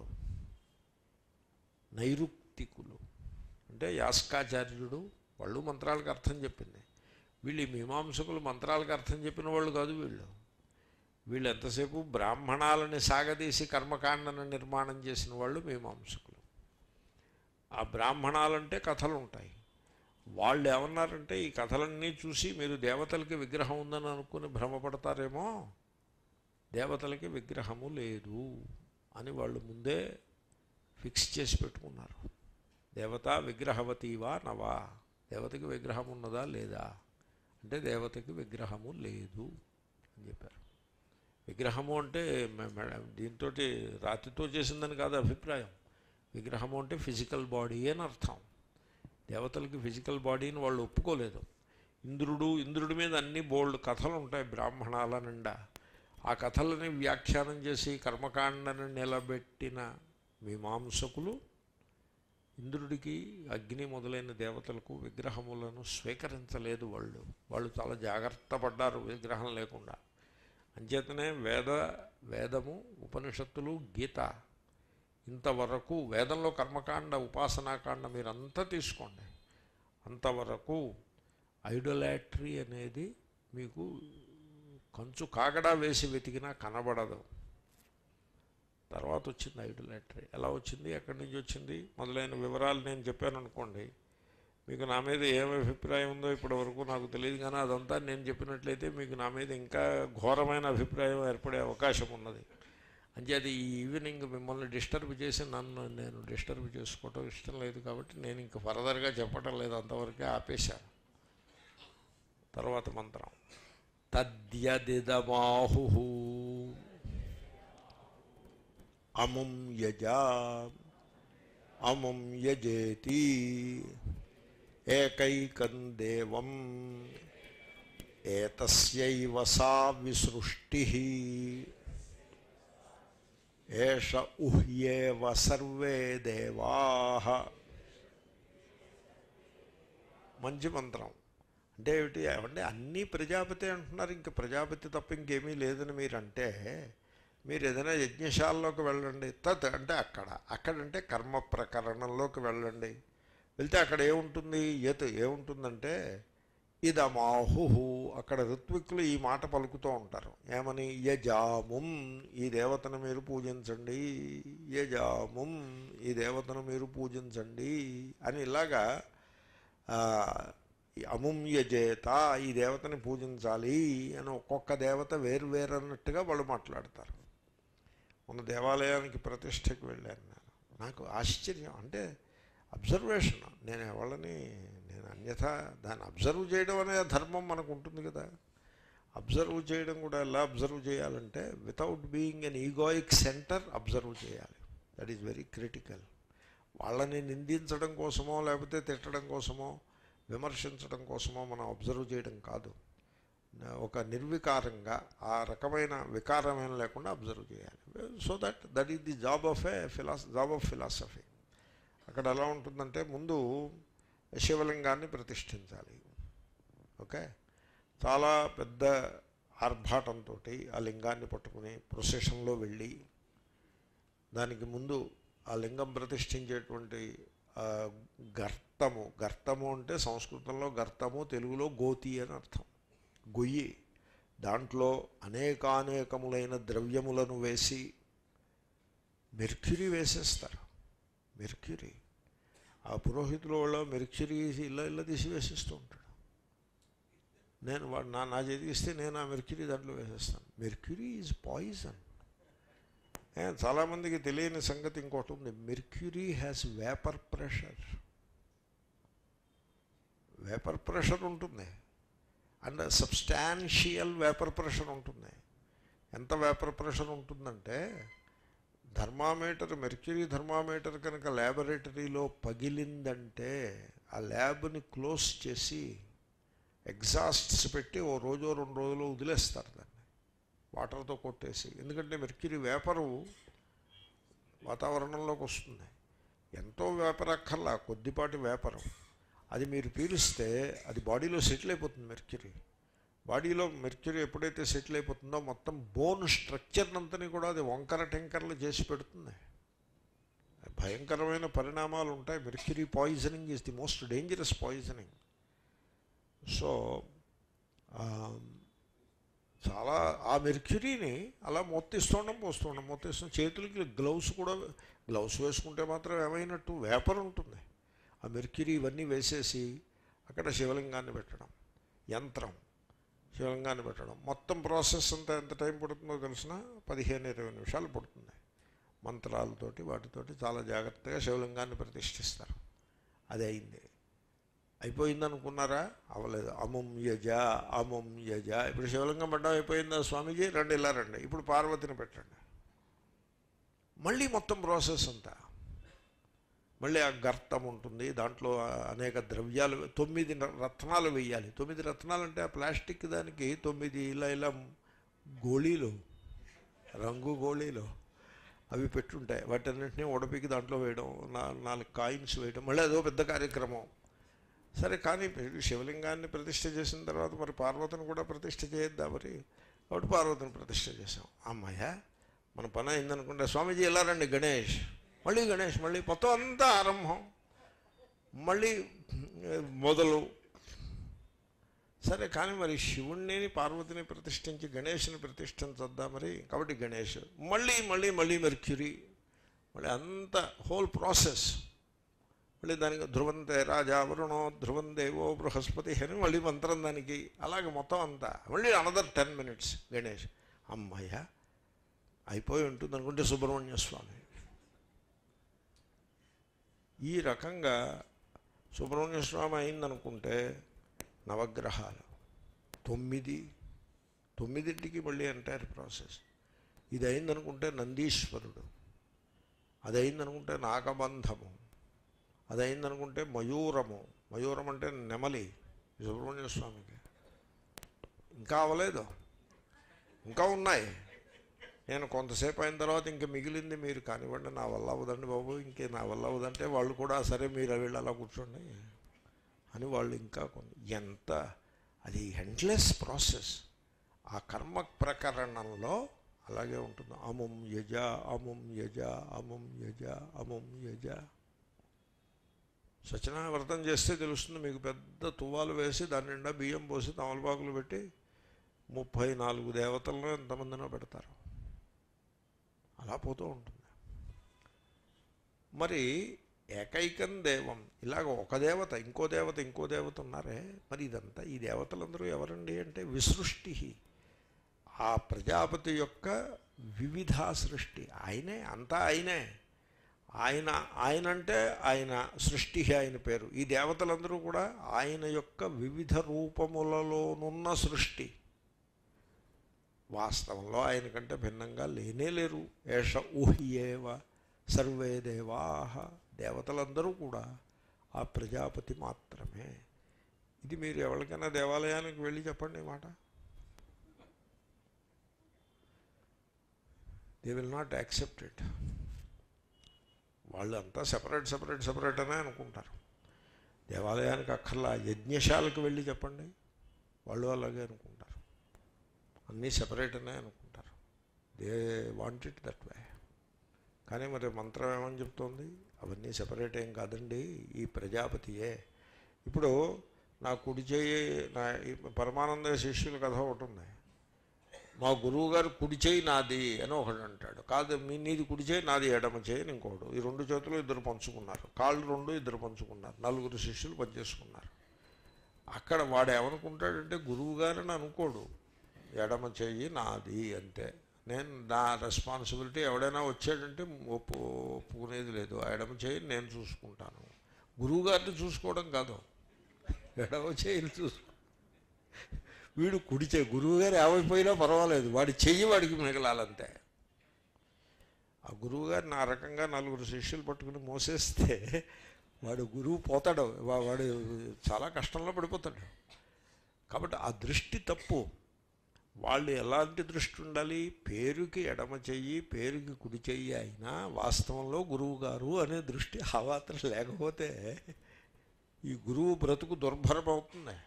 నైరుక్తికులు అంటే యాస్కాచార్యుడు వాళ్ళు మంత్రాలకు అర్థం చెప్పింది వీళ్ళు ఈ మీమాంసకులు మంత్రాలకు అర్థం చెప్పిన వాళ్ళు కాదు వీళ్ళు వీళ్ళు ఎంతసేపు బ్రాహ్మణాలని సాగదీసి కర్మకాండను నిర్మాణం చేసిన వాళ్ళు మీమాంసకులు ఆ బ్రాహ్మణాలంటే కథలు ఉంటాయి వాళ్ళు ఏమన్నారంటే ఈ కథలన్నీ చూసి మీరు దేవతలకి విగ్రహం ఉందని అనుకుని భ్రమపడతారేమో దేవతలకి విగ్రహము లేదు అని వాళ్ళు ముందే ఫిక్స్ చేసి పెట్టుకున్నారు దేవత విగ్రహవతీవా నవా దేవతకి విగ్రహం ఉన్నదా లేదా అంటే దేవతకి విగ్రహము లేదు అని చెప్పారు విగ్రహము అంటే దీంతో రాతితో చేసిందని కాదు అభిప్రాయం విగ్రహము అంటే ఫిజికల్ బాడీ అని అర్థం దేవతలకి ఫిజికల్ బాడీని వాళ్ళు ఒప్పుకోలేదు ఇంద్రుడు ఇంద్రుడి మీద అన్ని బోల్డ్ కథలు ఉంటాయి బ్రాహ్మణాల నిండా ఆ కథలని వ్యాఖ్యానం చేసి కర్మకాండను నిలబెట్టిన మీమాంసకులు ఇంద్రుడికి అగ్ని మొదలైన దేవతలకు విగ్రహములను స్వీకరించలేదు వాళ్ళు వాళ్ళు చాలా జాగ్రత్త పడ్డారు విగ్రహం లేకుండా అంచేతనే వేద వేదము ఉపనిషత్తులు గీత ఇంతవరకు వేదంలో కర్మకాండ ఉపాసనాకాండ మీరంతా తీసుకోండి అంతవరకు ఐడోలాట్రీ అనేది మీకు కంచు కాగడా వేసి వెతికినా కనబడదు తర్వాత వచ్చింది ఐడోలాట్రీ ఎలా వచ్చింది ఎక్కడి నుంచి వచ్చింది మొదలైన వివరాలు నేను చెప్పాను అనుకోండి మీకు నా మీద ఏం అభిప్రాయం ఉందో ఇప్పటి వరకు నాకు తెలియదు కానీ అదంతా నేను చెప్పినట్లయితే మీకు నా మీద ఇంకా ఘోరమైన అభిప్రాయం ఏర్పడే అవకాశం ఉన్నది అంచేది ఈ ఈవినింగ్ మిమ్మల్ని డిస్టర్బ్ చేసి నన్ను నేను డిస్టర్బ్ చేసుకోవటం ఇష్టం లేదు కాబట్టి నేను ఇంక ఫర్దర్గా చెప్పటం లేదు అంతవరకే ఆపేశాను తర్వాత మంత్రం తద్యదిదమాహు అముం యజా అముం యజేతి ఏకైకం దేవం ఏతస్యైవ సా విసృష్టి ఏష ఉహ్యేవ సర్వే దేవా మంచి మంత్రం అంటే ఏమిటి ఏమంటే అన్నీ ప్రజాపతి అంటున్నారు ఇంక ప్రజాపతి తప్ప ఇంకేమీ లేదని మీరు అంటే మీరు ఏదైనా యజ్ఞశాలలోకి వెళ్ళండి తత్ అంటే అక్కడ అక్కడంటే కర్మ ప్రకరణంలోకి వెళ్ళండి వెళ్తే అక్కడ ఏముంటుంది ఎత్ ఏముంటుందంటే ఇదమాహు అక్కడ ఋత్విక్కులు ఈ మాట పలుకుతూ ఉంటారు ఏమని యజాముం ఈ దేవతను మీరు పూజించండి యజాముం ఈ దేవతను మీరు పూజించండి అని ఇలాగా ఈ అముమ్యజేత ఈ దేవతని పూజించాలి అని ఒక్కొక్క దేవత వేరు వేరు అన్నట్టుగా వాళ్ళు మాట్లాడతారు మన దేవాలయానికి ప్రతిష్టకి వెళ్ళాను నేను నాకు ఆశ్చర్యం అంటే అబ్జర్వేషన్ నేను ఎవళ్ళని నేను అన్యథా దాన్ని అబ్జర్వ్ చేయడం అనే ధర్మం మనకు ఉంటుంది కదా అబ్జర్వ్ చేయడం కూడా ఎలా అబ్జర్వ్ చేయాలంటే without being an egoic centre observe చేయాలి దట్ ఈజ్ వెరీ క్రిటికల్ వాళ్ళని నిందించడం కోసమో లేకపోతే తిట్టడం కోసమో విమర్శించడం కోసమో మనం అబ్జర్వ్ చేయడం కాదు ఒక నిర్వికారంగా ఆ రకమైన వికారమైన లేకుండా అబ్జర్వ్ చేయాలి so that that is the job of a philos job of philosophy అక్కడ ఎలా ఉంటుందంటే ముందు శివలింగాన్ని ప్రతిష్ఠించాలి ఓకే చాలా పెద్ద ఆర్భాటంతో ఆ లింగాన్ని పట్టుకుని ప్రొసెషన్లో వెళ్ళి దానికి ముందు ఆ లింగం ప్రతిష్ఠించేటువంటి ఆ, గర్తము గర్తము అంటే సంస్కృతంలో గర్తము తెలుగులో గోతి అని అర్థం గొయ్యి దాంట్లో అనేకానేకములైన ద్రవ్యములను వేసి మెర్క్యూరీ వేసేస్తారు మెర్క్యూరీ ఆ పురోహితుల వాళ్ళ మెర్క్యూరీ ఇళ్ళ ఇళ్ళ తీసి వేసేస్తూ ఉంటాడు నేను వాడు నా నా చేతికి ఇస్తే నేను ఆ మెర్క్యూరీ దాంట్లో వేసేస్తాను మెర్క్యూరీ ఈజ్ పాయిజన్ చాలామందికి తెలియని సంగతి ఇంకోటి ఉంది mercury has vapour pressure vapour pressure ఉంటుంది అండ్ సబ్స్టాన్షియల్ వేపర్ ప్రెషర్ ఉంటుంది ఎంత వేపర్ ప్రెషర్ ఉంటుందంటే థర్మామీటర్ మెర్క్యూరీ థర్మామీటర్ కనుక ల్యాబొరేటరీలో పగిలిందంటే ఆ ల్యాబ్ని క్లోజ్ చేసి ఎగ్జాస్ట్స్ పెట్టి ఓ రోజు రెండు రోజులు వదిలేస్తారు దాన్ని వాటర్తో కొట్టేసి ఎందుకంటే మెర్క్యూరీ వేపరు వాతావరణంలోకి వస్తుంది ఎంతో వేపర్ అక్కర్లా కొద్దిపాటి వేపరు అది మీరు పీలిస్తే అది బాడీలో సెటిల్ అయిపోతుంది మెర్క్యూరీ బాడీలో మెర్క్యూరీ ఎప్పుడైతే సెటిల్ అయిపోతుందో మొత్తం బోన్ స్ట్రక్చర్ అంతని కూడా అది వంకర టెంకర్లు చేసి పెడుతుంది భయంకరమైన పరిణామాలు ఉంటాయి mercury poisoning is the most dangerous poisoning so చాలా ఆ మెర్క్యూరీని అలా మొత్తిస్తుండం పోస్తుండం మొత్తిస్తాం చేతులకి గ్లౌస్ కూడా గ్లౌస్ వేసుకుంటే మాత్రం ఏమైనట్టు వేపర్ ఉంటుంది ఆ మెర్క్యూరీ ఇవన్నీ వేసేసి అక్కడ శివలింగాన్ని పెట్టడం యంత్రం శివలింగాన్ని పెట్టడం మొత్తం ప్రాసెస్ అంతా ఎంత టైం పడుతుందో తెలిసిన పదిహేను ఇరవై నిమిషాలు పడుతుంది మంత్రాలతోటి వాటితోటి చాలా జాగ్రత్తగా శివలింగాన్ని ప్రతిష్ఠిస్తారు అది అయింది అయిపోయింది అనుకున్నారా అవ్వలేదు అముం యజ అముం యజ ఇప్పుడు శివలింగం పడ్డం అయిపోయిందా స్వామీజీ రండి ఇలా రండి ఇప్పుడు పార్వతిని పెట్టండి మళ్ళీ మొత్తం ప్రాసెస్ అంతా మళ్ళీ ఆ గర్తం ఉంటుంది దాంట్లో అనేక ద్రవ్యాలు తొమ్మిది రత్నాలు వేయాలి తొమ్మిది రత్నాలు అంటే ఆ ప్లాస్టిక్ దానికి తొమ్మిది ఇలా ఇలా గోళీలు రంగు గోళీలు అవి పెట్టుంటాయి వాటన్నింటినీ ఉడపికి దాంట్లో వేయడం నా నాలుగు కాయిన్స్ వేయడం మళ్ళీ అదో పెద్ద కార్యక్రమం సరే కానీ శివలింగాన్ని ప్రతిష్ఠ చేసిన తర్వాత మరి పార్వతిని కూడా ప్రతిష్ఠ చేయొద్దా మరి కాబట్టి పార్వతిని ప్రతిష్ఠ చేసాం అమ్మాయ మన పని అయిందనుకుంటే స్వామీజీ ఎలా రండి గణేష్ మళ్ళీ గణేష్ మళ్ళీ మొత్తం అంతా ఆరంభం మళ్ళీ మొదలు సరే కానీ మరి శివుణ్ణి పార్వతిని ప్రతిష్ఠించి గణేష్ని ప్రతిష్ఠించొద్దా మరి కాబట్టి గణేష్ మళ్ళీ మళ్ళీ మళ్ళీ మెర్క్యూరీ మళ్ళీ అంత హోల్ ప్రాసెస్ మళ్ళీ దానికి ధ్రువంతే రాజా వరుణో ధ్రువం దేవో బృహస్పతి అని మళ్ళీ మంత్రం దానికి అలాగే మొత్తం అంతా మళ్ళీ అనదర్ టెన్ మినిట్స్ గణేష్ అమ్మయ్య అయిపోయి ఉంటుంది అనుకుంటే సుబ్రహ్మణ్య స్వామి ఈ రకంగా సుబ్రహ్మణ్య స్వామి అయిందనుకుంటే నవగ్రహాలు తొమ్మిది తొమ్మిదింటికి మళ్ళీ ఎంటైర్ ప్రాసెస్ ఇది అయిందనుకుంటే నందీశ్వరుడు అది అయిందనుకుంటే నాగబంధము అది అయిందనుకుంటే మయూరము మయూరం అంటే నెమలి సుబ్రహ్మణ్య స్వామికి ఇంకా అవ్వలేదు ఇంకా ఉన్నాయి నేను కొంతసేపు అయిన తర్వాత ఇంక మిగిలింది మీరు కానివ్వండి నా వల్ల అవ్వదండి బాబు ఇంకే నా వల్ల అవ్వదంటే వాళ్ళు కూడా సరే మీరు వీళ్ళు అలా కూర్చోండి అని వాళ్ళు ఇంకా కొన్ని ఎంత అది ఎండ్లెస్ ప్రాసెస్ ఆ కర్మ ప్రకరణంలో అలాగే ఉంటుంది అముం యజ అముం యజ అముం యజ అముం యజ సత్యనారాయణ వ్రతం చేస్తే తెలుస్తుంది మీకు పెద్ద తువ్వాలు వేసి దాని నిండా బియ్యం పోసి తమలపాకులు పెట్టి ముప్పై నాలుగు దేవతలను ఎంతమందినో పెడతారు అలా పోతూ ఉంటుంది మరి ఏకైకం దేవం ఇలాగ ఒక దేవత ఇంకో దేవత ఇంకో దేవత ఉన్నారే మరి ఇదంతా ఈ దేవతలందరూ ఎవరండి అంటే విసృష్టి ఆ ప్రజాపతి యొక్క వివిధ సృష్టి ఆయనే అంతా ఆయనే ఆయన ఆయన అంటే ఆయన సృష్టి ఆయన పేరు ఈ దేవతలందరూ కూడా ఆయన యొక్క వివిధ రూపములలోనున్న సృష్టి వాస్తవంలో ఆయన కంటే భిన్నంగా లేనే లేరు ఏష ఊహ్యేవ సర్వే దేవాహ దేవతలందరూ కూడా ఆ ప్రజాపతి మాత్రమే ఇది మీరు ఎవరికైనా దేవాలయానికి వెళ్ళి చెప్పండి ఈ మాట they will not accept it వాళ్ళు అంతా సెపరేట్ సెపరేట్ సెపరేట్ అనే అనుకుంటారు దేవాలయానికి అక్కర్లా యజ్ఞశాలకు వెళ్ళి చెప్పండి వాళ్ళు అలాగే అనుకుంటారు అన్నీ సెపరేట్ అనే అనుకుంటారు they want it that way కానీ మరి మంత్రం ఏమని చెప్తోంది అవన్నీ సెపరేట్ ఏం కాదండి ఈ ప్రజాపతియే ఇప్పుడు నా కుడి చేయి నా ఈ పరమానంద శిష్యుల కథ ఒకటి ఉంది మా గురువు గారు కుడి చేయి నాది అని ఒకడు అంటాడు కాదు మీ నీది కుడి చేయి నాది ఎడమ చేయి అని ఇంకోడు ఈ రెండు చేతులు ఇద్దరు పంచుకున్నారు కాళ్ళు రెండు ఇద్దరు పంచుకున్నారు నలుగురు శిష్యులు పనిచేసుకున్నారు అక్కడ వాడు ఏమనుకుంటాడంటే గురువు గారని అనుకోడు ఎడమ చెయ్యి నాది అంతే నేను నా రెస్పాన్సిబిలిటీ ఎవడైనా వచ్చాడంటే ఒప్పు ఒప్పుకునేది లేదు ఆ ఎడమ చేయి నేను చూసుకుంటాను గురువు గారిని చూసుకోవడం కాదు ఎడమ చేయిని చూసుకో వీడు కుడి చేయి గురువు గారు ఏమైపోయినా పర్వాలేదు వాడి చెయ్యి వాడికి మిగలాలంతే ఆ గురువు గారిని ఆ రకంగా నలుగురు శిష్యులు పట్టుకుని మోసేస్తే వాడు గురువు పోతాడు వా- వాడు చాలా కష్టంలో పడిపోతాడు కాబట్టి ఆ దృష్టి తప్పు వాళ్ళు ఎలాంటి దృష్టి ఉండాలి పేరుకి ఎడమ చెయ్యి పేరుకి కుడి చెయ్యి అయినా వాస్తవంలో గురువు గారు అనే దృష్టి ఆ మాత్రం లేకపోతే ఈ గురువు బ్రతుకు దుర్భరం అవుతుంది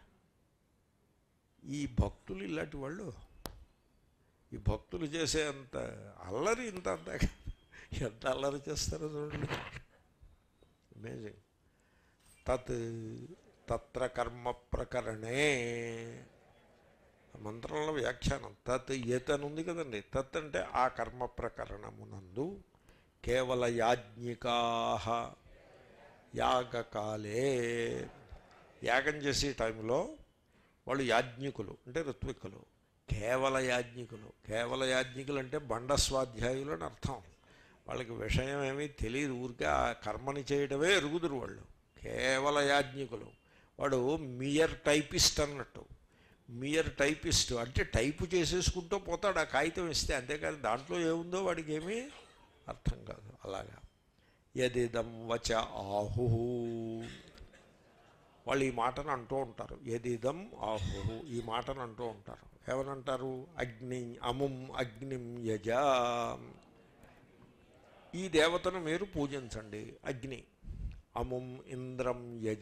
ఈ భక్తులు ఇలాంటి వాళ్ళు ఈ భక్తులు చేసే అంత అల్లరి ఇంత అంత ఎంత అల్లరి చేస్తారో చూడండి అమేజింగ్ తత్ తత్ర కర్మ ప్రకరణే మంత్రంలో వ్యాఖ్యానం తత్ ఏత్ అని ఉంది కదండి తత్ అంటే ఆ కర్మ ప్రకరణమునందు కేవల యాజ్ఞికా యాగకాలే యాగం చేసే టైంలో వాళ్ళు యాజ్ఞికులు అంటే ఋత్విక్కులు కేవల యాజ్ఞికులు కేవల యాజ్ఞికులు అంటే బండ స్వాధ్యాయులు అని అర్థం వాళ్ళకి విషయం ఏమీ తెలియదు ఊరికే ఆ కర్మని చేయడమే ఎరుగుదురు వాళ్ళు కేవల యాజ్ఞికులు వాడు మియర్ టైపిస్ట్ అన్నట్టు మియర్ టైపిస్ట్ అంటే టైపు చేసేసుకుంటూ పోతాడు ఆ కాగితం ఇస్తే అంతేకాని దాంట్లో ఏముందో వాడికి ఏమీ అర్థం కాదు అలాగా యదిదం వచ ఆహు వాళ్ళు ఈ మాటను అంటూ ఉంటారు యదిదం ఆహు ఈ మాటను అంటూ ఉంటారు ఏమనంటారు అగ్ని అముం అగ్నిం యజ ఈ దేవతను మీరు పూజించండి అగ్ని అముం ఇంద్రం యజ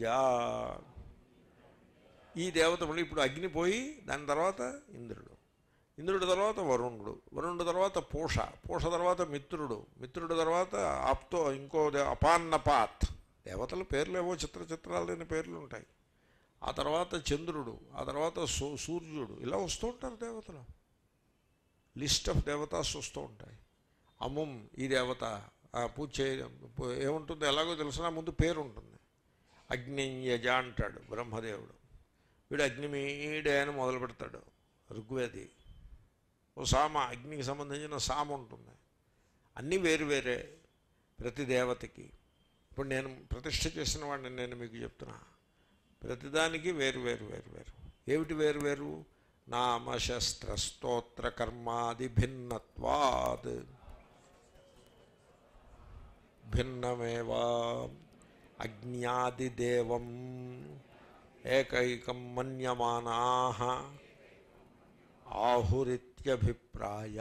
ఈ దేవత మళ్ళీ ఇప్పుడు అగ్ని పోయి దాని తర్వాత ఇంద్రుడు ఇంద్రుడి తర్వాత వరుణుడు వరుణుడు తర్వాత పూష పూష తర్వాత మిత్రుడు మిత్రుడు తర్వాత ఆప్తో ఇంకో దే అపాన్నపాత్ దేవతల పేర్లు ఏవో చిత్ర చిత్రాలు లేని పేర్లు ఉంటాయి ఆ తర్వాత చంద్రుడు ఆ తర్వాత సూ సూర్యుడు ఇలా వస్తూ ఉంటారు దేవతలు లిస్ట్ ఆఫ్ దేవతాస్ వస్తూ ఉంటాయి అముం ఈ దేవత ఆ పూజ చే ఏముంటుంది ఎలాగో తెలిసినా ముందు పేరు ఉంటుంది అగ్నియజ అంటాడు బ్రహ్మదేవుడు వీడు అగ్నిమీడే అని మొదలు పెడతాడు ఋగ్వేది ఓ సామ అగ్నికి సంబంధించిన సామ ఉంటుంది అన్నీ వేరు వేరే ప్రతి దేవతకి ఇప్పుడు నేను ప్రతిష్ఠ చేసిన వాడిని నేను మీకు చెప్తున్నా ప్రతిదానికి వేరు వేరు వేరు వేరు ఏమిటి వేరు వేరు నామశస్త్ర స్తోత్ర కర్మాది భిన్నత్వాద్ భిన్నమేవా అజ్ఞాదిదేవం ఏకైకం మన్యమానా ఆహురిత్యభిప్రాయ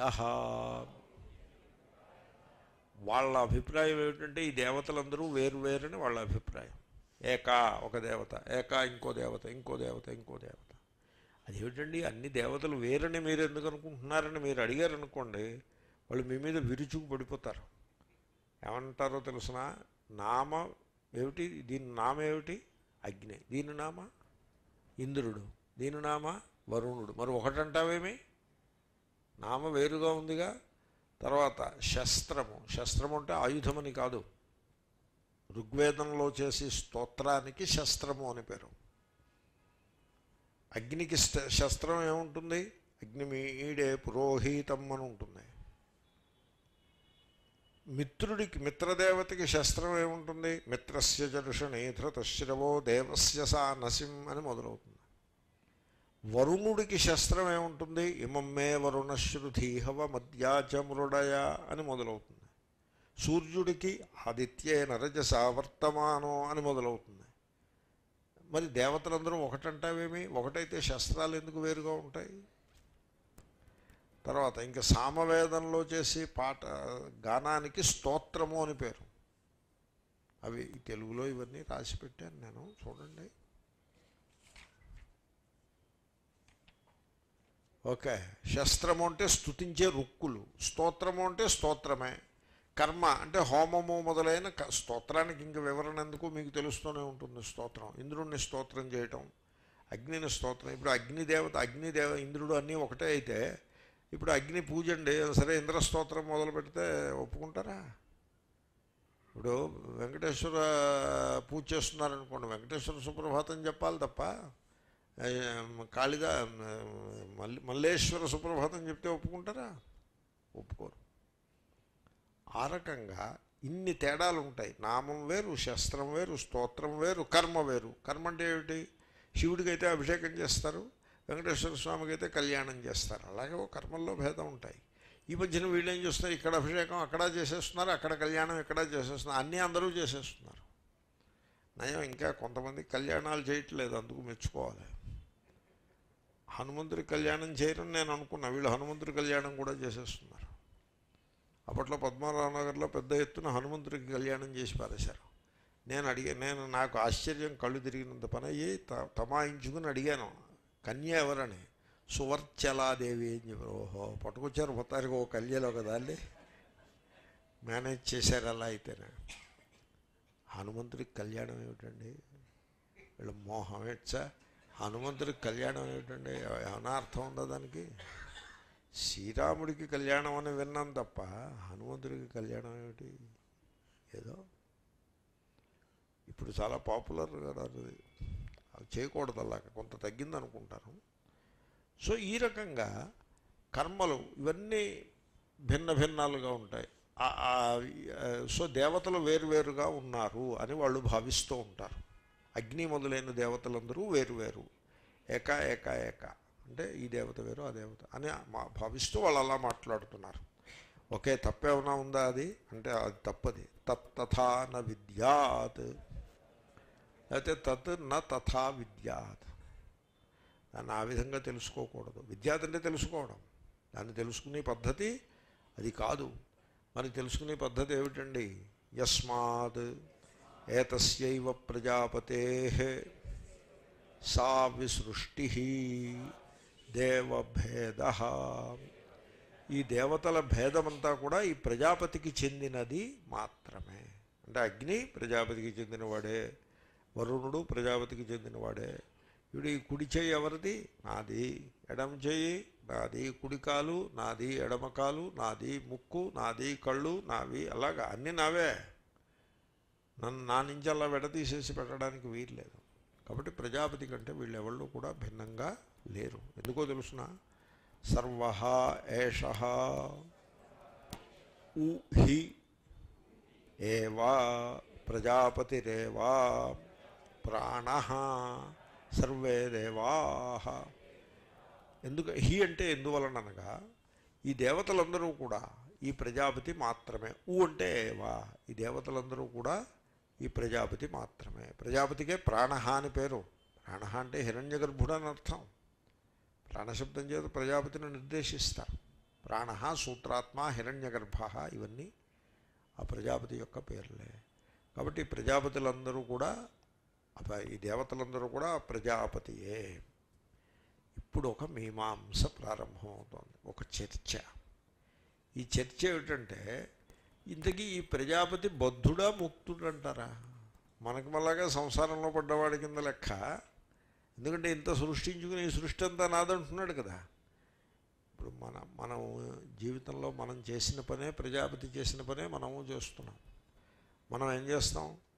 వాళ్ళ అభిప్రాయం ఏమిటంటే ఈ దేవతలందరూ వేరు వేరని వాళ్ళ అభిప్రాయం ఏకా ఒక దేవత ఏకా ఇంకో దేవత ఇంకో దేవత ఇంకో దేవత అదేమిటండి అన్ని దేవతలు వేరని మీరు ఎందుకు అనుకుంటున్నారని మీరు అడిగారు అనుకోండి వాళ్ళు మీ మీద విరుచుకు పడిపోతారు ఏమంటారో తెలుసిన నామ ఏమిటి దీని నామ ఏమిటి అగ్ని దీని నామ ఇంద్రుడు దీని నామ వరుణుడు మరి ఒకటంటావేమి నామ వేరుగా ఉందిగా తర్వాత శస్త్రము శస్త్రము అంటే ఆయుధమని కాదు ఋగ్వేదంలో చేసే స్తోత్రానికి శస్త్రము అని పేరు అగ్నికి స్ట- శస్త్రం ఏముంటుంది అగ్నిమీడే పురోహితం అని ఉంటుంది మిత్రుడికి మిత్రదేవతకి శస్త్రం ఏముంటుంది మిత్రస్య జరుషణే ధృతశ్రవో దేవస్య సా నసిం అని మొదలవుతుంది వరుణుడికి శస్త్రం ఏముంటుంది ఇమమ్మే వరుణశ్రుధీహవ మధ్యాచ మృడయ అని మొదలవుతుంది సూర్యుడికి ఆదిత్యే నరజస వర్తమానో అని మొదలవుతుంది మరి దేవతలందరూ ఒకటంటావేమి ఒకటైతే శస్త్రాలు ఎందుకు వేరుగా ఉంటాయి తర్వాత ఇంకా సామవేదంలో చేసి పాట గానానికి స్తోత్రము అని పేరు అవి ఈ తెలుగులో ఇవన్నీ రాసి పెట్టాను నేను చూడండి ఓకే శస్త్రము అంటే స్తుతించే రుక్కులు స్తోత్రము అంటే స్తోత్రమే కర్మ అంటే హోమము మొదలైన క- స్తోత్రానికి ఇంక వివరణ ఎందుకు మీకు తెలుస్తూనే ఉంటుంది స్తోత్రం ఇంద్రుడిని స్తోత్రం చేయటం అగ్నిని స్తోత్రం ఇప్పుడు అగ్నిదేవత అగ్నిదేవ ఇంద్రుడు అన్నీ ఒకటే అయితే ఇప్పుడు అగ్ని పూజ అండి సరే ఇంద్ర స్తోత్రం మొదలు పెడితే ఒప్పుకుంటారా ఇప్పుడు వెంకటేశ్వర పూజ చేస్తున్నారనుకోండి వెంకటేశ్వర సుప్రభాతం చెప్పాలి తప్ప ఆ, కాళిదా మల్లి మల్లేశ్వర సుప్రభాతం చెప్తే ఒప్పుకుంటారా ఒప్పుకోరు ఆ రకంగా ఇన్ని తేడాలు ఉంటాయి నామం వేరు శస్త్రం వేరు స్తోత్రం వేరు కర్మ వేరు కర్మ అంటే ఏమిటి శివుడికి అయితే అభిషేకం చేస్తారు వెంకటేశ్వర స్వామికి అయితే కళ్యాణం చేస్తారు అలాగే ఓ కర్మల్లో భేదం ఉంటాయి ఈ మధ్యన వీళ్ళు ఏం చేస్తున్నారు ఇక్కడ అభిషేకం అక్కడ చేసేస్తున్నారు అక్కడ కళ్యాణం ఇక్కడ చేసేస్తున్నారు అన్నీ అందరూ చేసేస్తున్నారు నయం ఇంకా కొంతమంది కళ్యాణాలు చేయట్లేదు అందుకు మెచ్చుకోవాలి హనుమంతుడి కళ్యాణం చేయరని నేను అనుకున్నా వీళ్ళు హనుమంతుడి కళ్యాణం కూడా చేసేస్తున్నారు అప్పట్లో పద్మారావు నగర్లో పెద్ద ఎత్తున హనుమంతుడికి కళ్యాణం చేసి పారేశారు నేను అడిగా నేను నాకు ఆశ్చర్యం కళ్ళు తిరిగినంత పని అయ్యి త- తమాయించుకుని అడిగాను కన్య ఎవరని సువర్చలాదేవి అని చెప్పారు ఓహో పట్టుకొచ్చారు మొత్తానికి ఓ కళ్యాణం ఒక దాన్ని మేనేజ్ చేశారు అలా అయితేనే హనుమంతుడికి కళ్యాణం ఏమిటండి వీళ్ళ మోహం ఏడ్చా హనుమంతుడికి కళ్యాణం ఏమిటండి ఏమైనా అర్థం ఉందా దానికి శ్రీరాముడికి కళ్యాణం అని విన్నాం తప్ప హనుమంతుడికి కళ్యాణం ఏమిటి ఏదో ఇప్పుడు చాలా పాపులర్ కదా అది అది చేయకూడదు అలాగ కొంత తగ్గింది అనుకుంటాను సో ఈ రకంగా కర్మలు ఇవన్నీ భిన్న భిన్నాలుగా ఉంటాయి ఆ- ఆ- సో దేవతలు వేరువేరుగా ఉన్నారు అని వాళ్ళు భావిస్తూ ఉంటారు అగ్ని మొదలైన దేవతలందరూ వేరువేరు ఏక ఏక ఏక అంటే ఈ దేవత వేరు ఆ దేవత అని మా- భావిస్తూ వాళ్ళు అలా మాట్లాడుతున్నారు ఒకే తప్పేమైనా ఉందా అది అంటే అది తప్పది తత్ తథా న విద్యాత్ అయితే తత్ న తథా విద్యాత్ దాన్ని ఆ విధంగా తెలుసుకోకూడదు విద్యాత్ అంటే తెలుసుకోవడం దాన్ని తెలుసుకునే పద్ధతి అది కాదు మరి తెలుసుకునే పద్ధతి ఏమిటండి యస్మాత్ ఏతస్యైవ ప్రజాపతే సా విసృష్టి దేవభేద ఈ దేవతల భేదమంతా కూడా ఈ ప్రజాపతికి చెందినది మాత్రమే అంటే అగ్ని ప్రజాపతికి చెందినవాడే వరుణుడు ప్రజాపతికి చెందినవాడే ఇప్పుడు ఈ కుడి చేయి ఎవరిది నాది ఎడమ చేయి నాది కుడి కాలు నాది ఎడమ కాలు నాది ముక్కు నాది కళ్ళు నావి అలాగా అన్నీ నావే నన్ను నా నుంచి అలా విడదీసేసి పెట్టడానికి వీల్లేదు కాబట్టి ప్రజాపతి కంటే వీళ్ళెవళ్ళు కూడా భిన్నంగా లేరు ఎందుకో తెలుసిన సర్వ ఏష ఉ హి ఏవా ప్రజాపతిరేవా ప్రాణ సర్వే దేవా ఎందుకు హి అంటే ఎందువలనగా ఈ దేవతలందరూ కూడా ఈ ప్రజాపతి మాత్రమే ఊ అంటే ఏవా ఈ దేవతలందరూ కూడా ఈ ప్రజాపతి మాత్రమే ప్రజాపతికే ప్రాణ అని పేరు ప్రాణ అంటే హిరణ్య గర్భుడు అని అర్థం ప్రాణశబ్దం చేత ప్రజాపతిని నిర్దేశిస్తారు ప్రాణ సూత్రాత్మ హిరణ్య గర్భ ఇవన్నీ ఆ ప్రజాపతి యొక్క పేర్లే కాబట్టి ఈ ప్రజాపతులందరూ కూడా అప- ఈ దేవతలందరూ కూడా ప్రజాపతియే ఇప్పుడు ఒక మీమాంస ప్రారంభమవుతోంది ఒక చర్చ ఈ చర్చ ఏమిటంటే ఇంతకీ ఈ ప్రజాపతి బద్ధుడా ముక్తుడంటారా మనకు మళ్ళాగా సంసారంలో పడ్డవాడి కింద లెక్క ఎందుకంటే ఇంత సృష్టించుకుని ఈ సృష్టి అంతా నాదంటున్నాడు కదా ఇప్పుడు మన మనం జీవితంలో మనం చేసిన పనే ప్రజాపతి చేసిన పనే మనము చేస్తున్నాం మనం ఏం చేస్తాం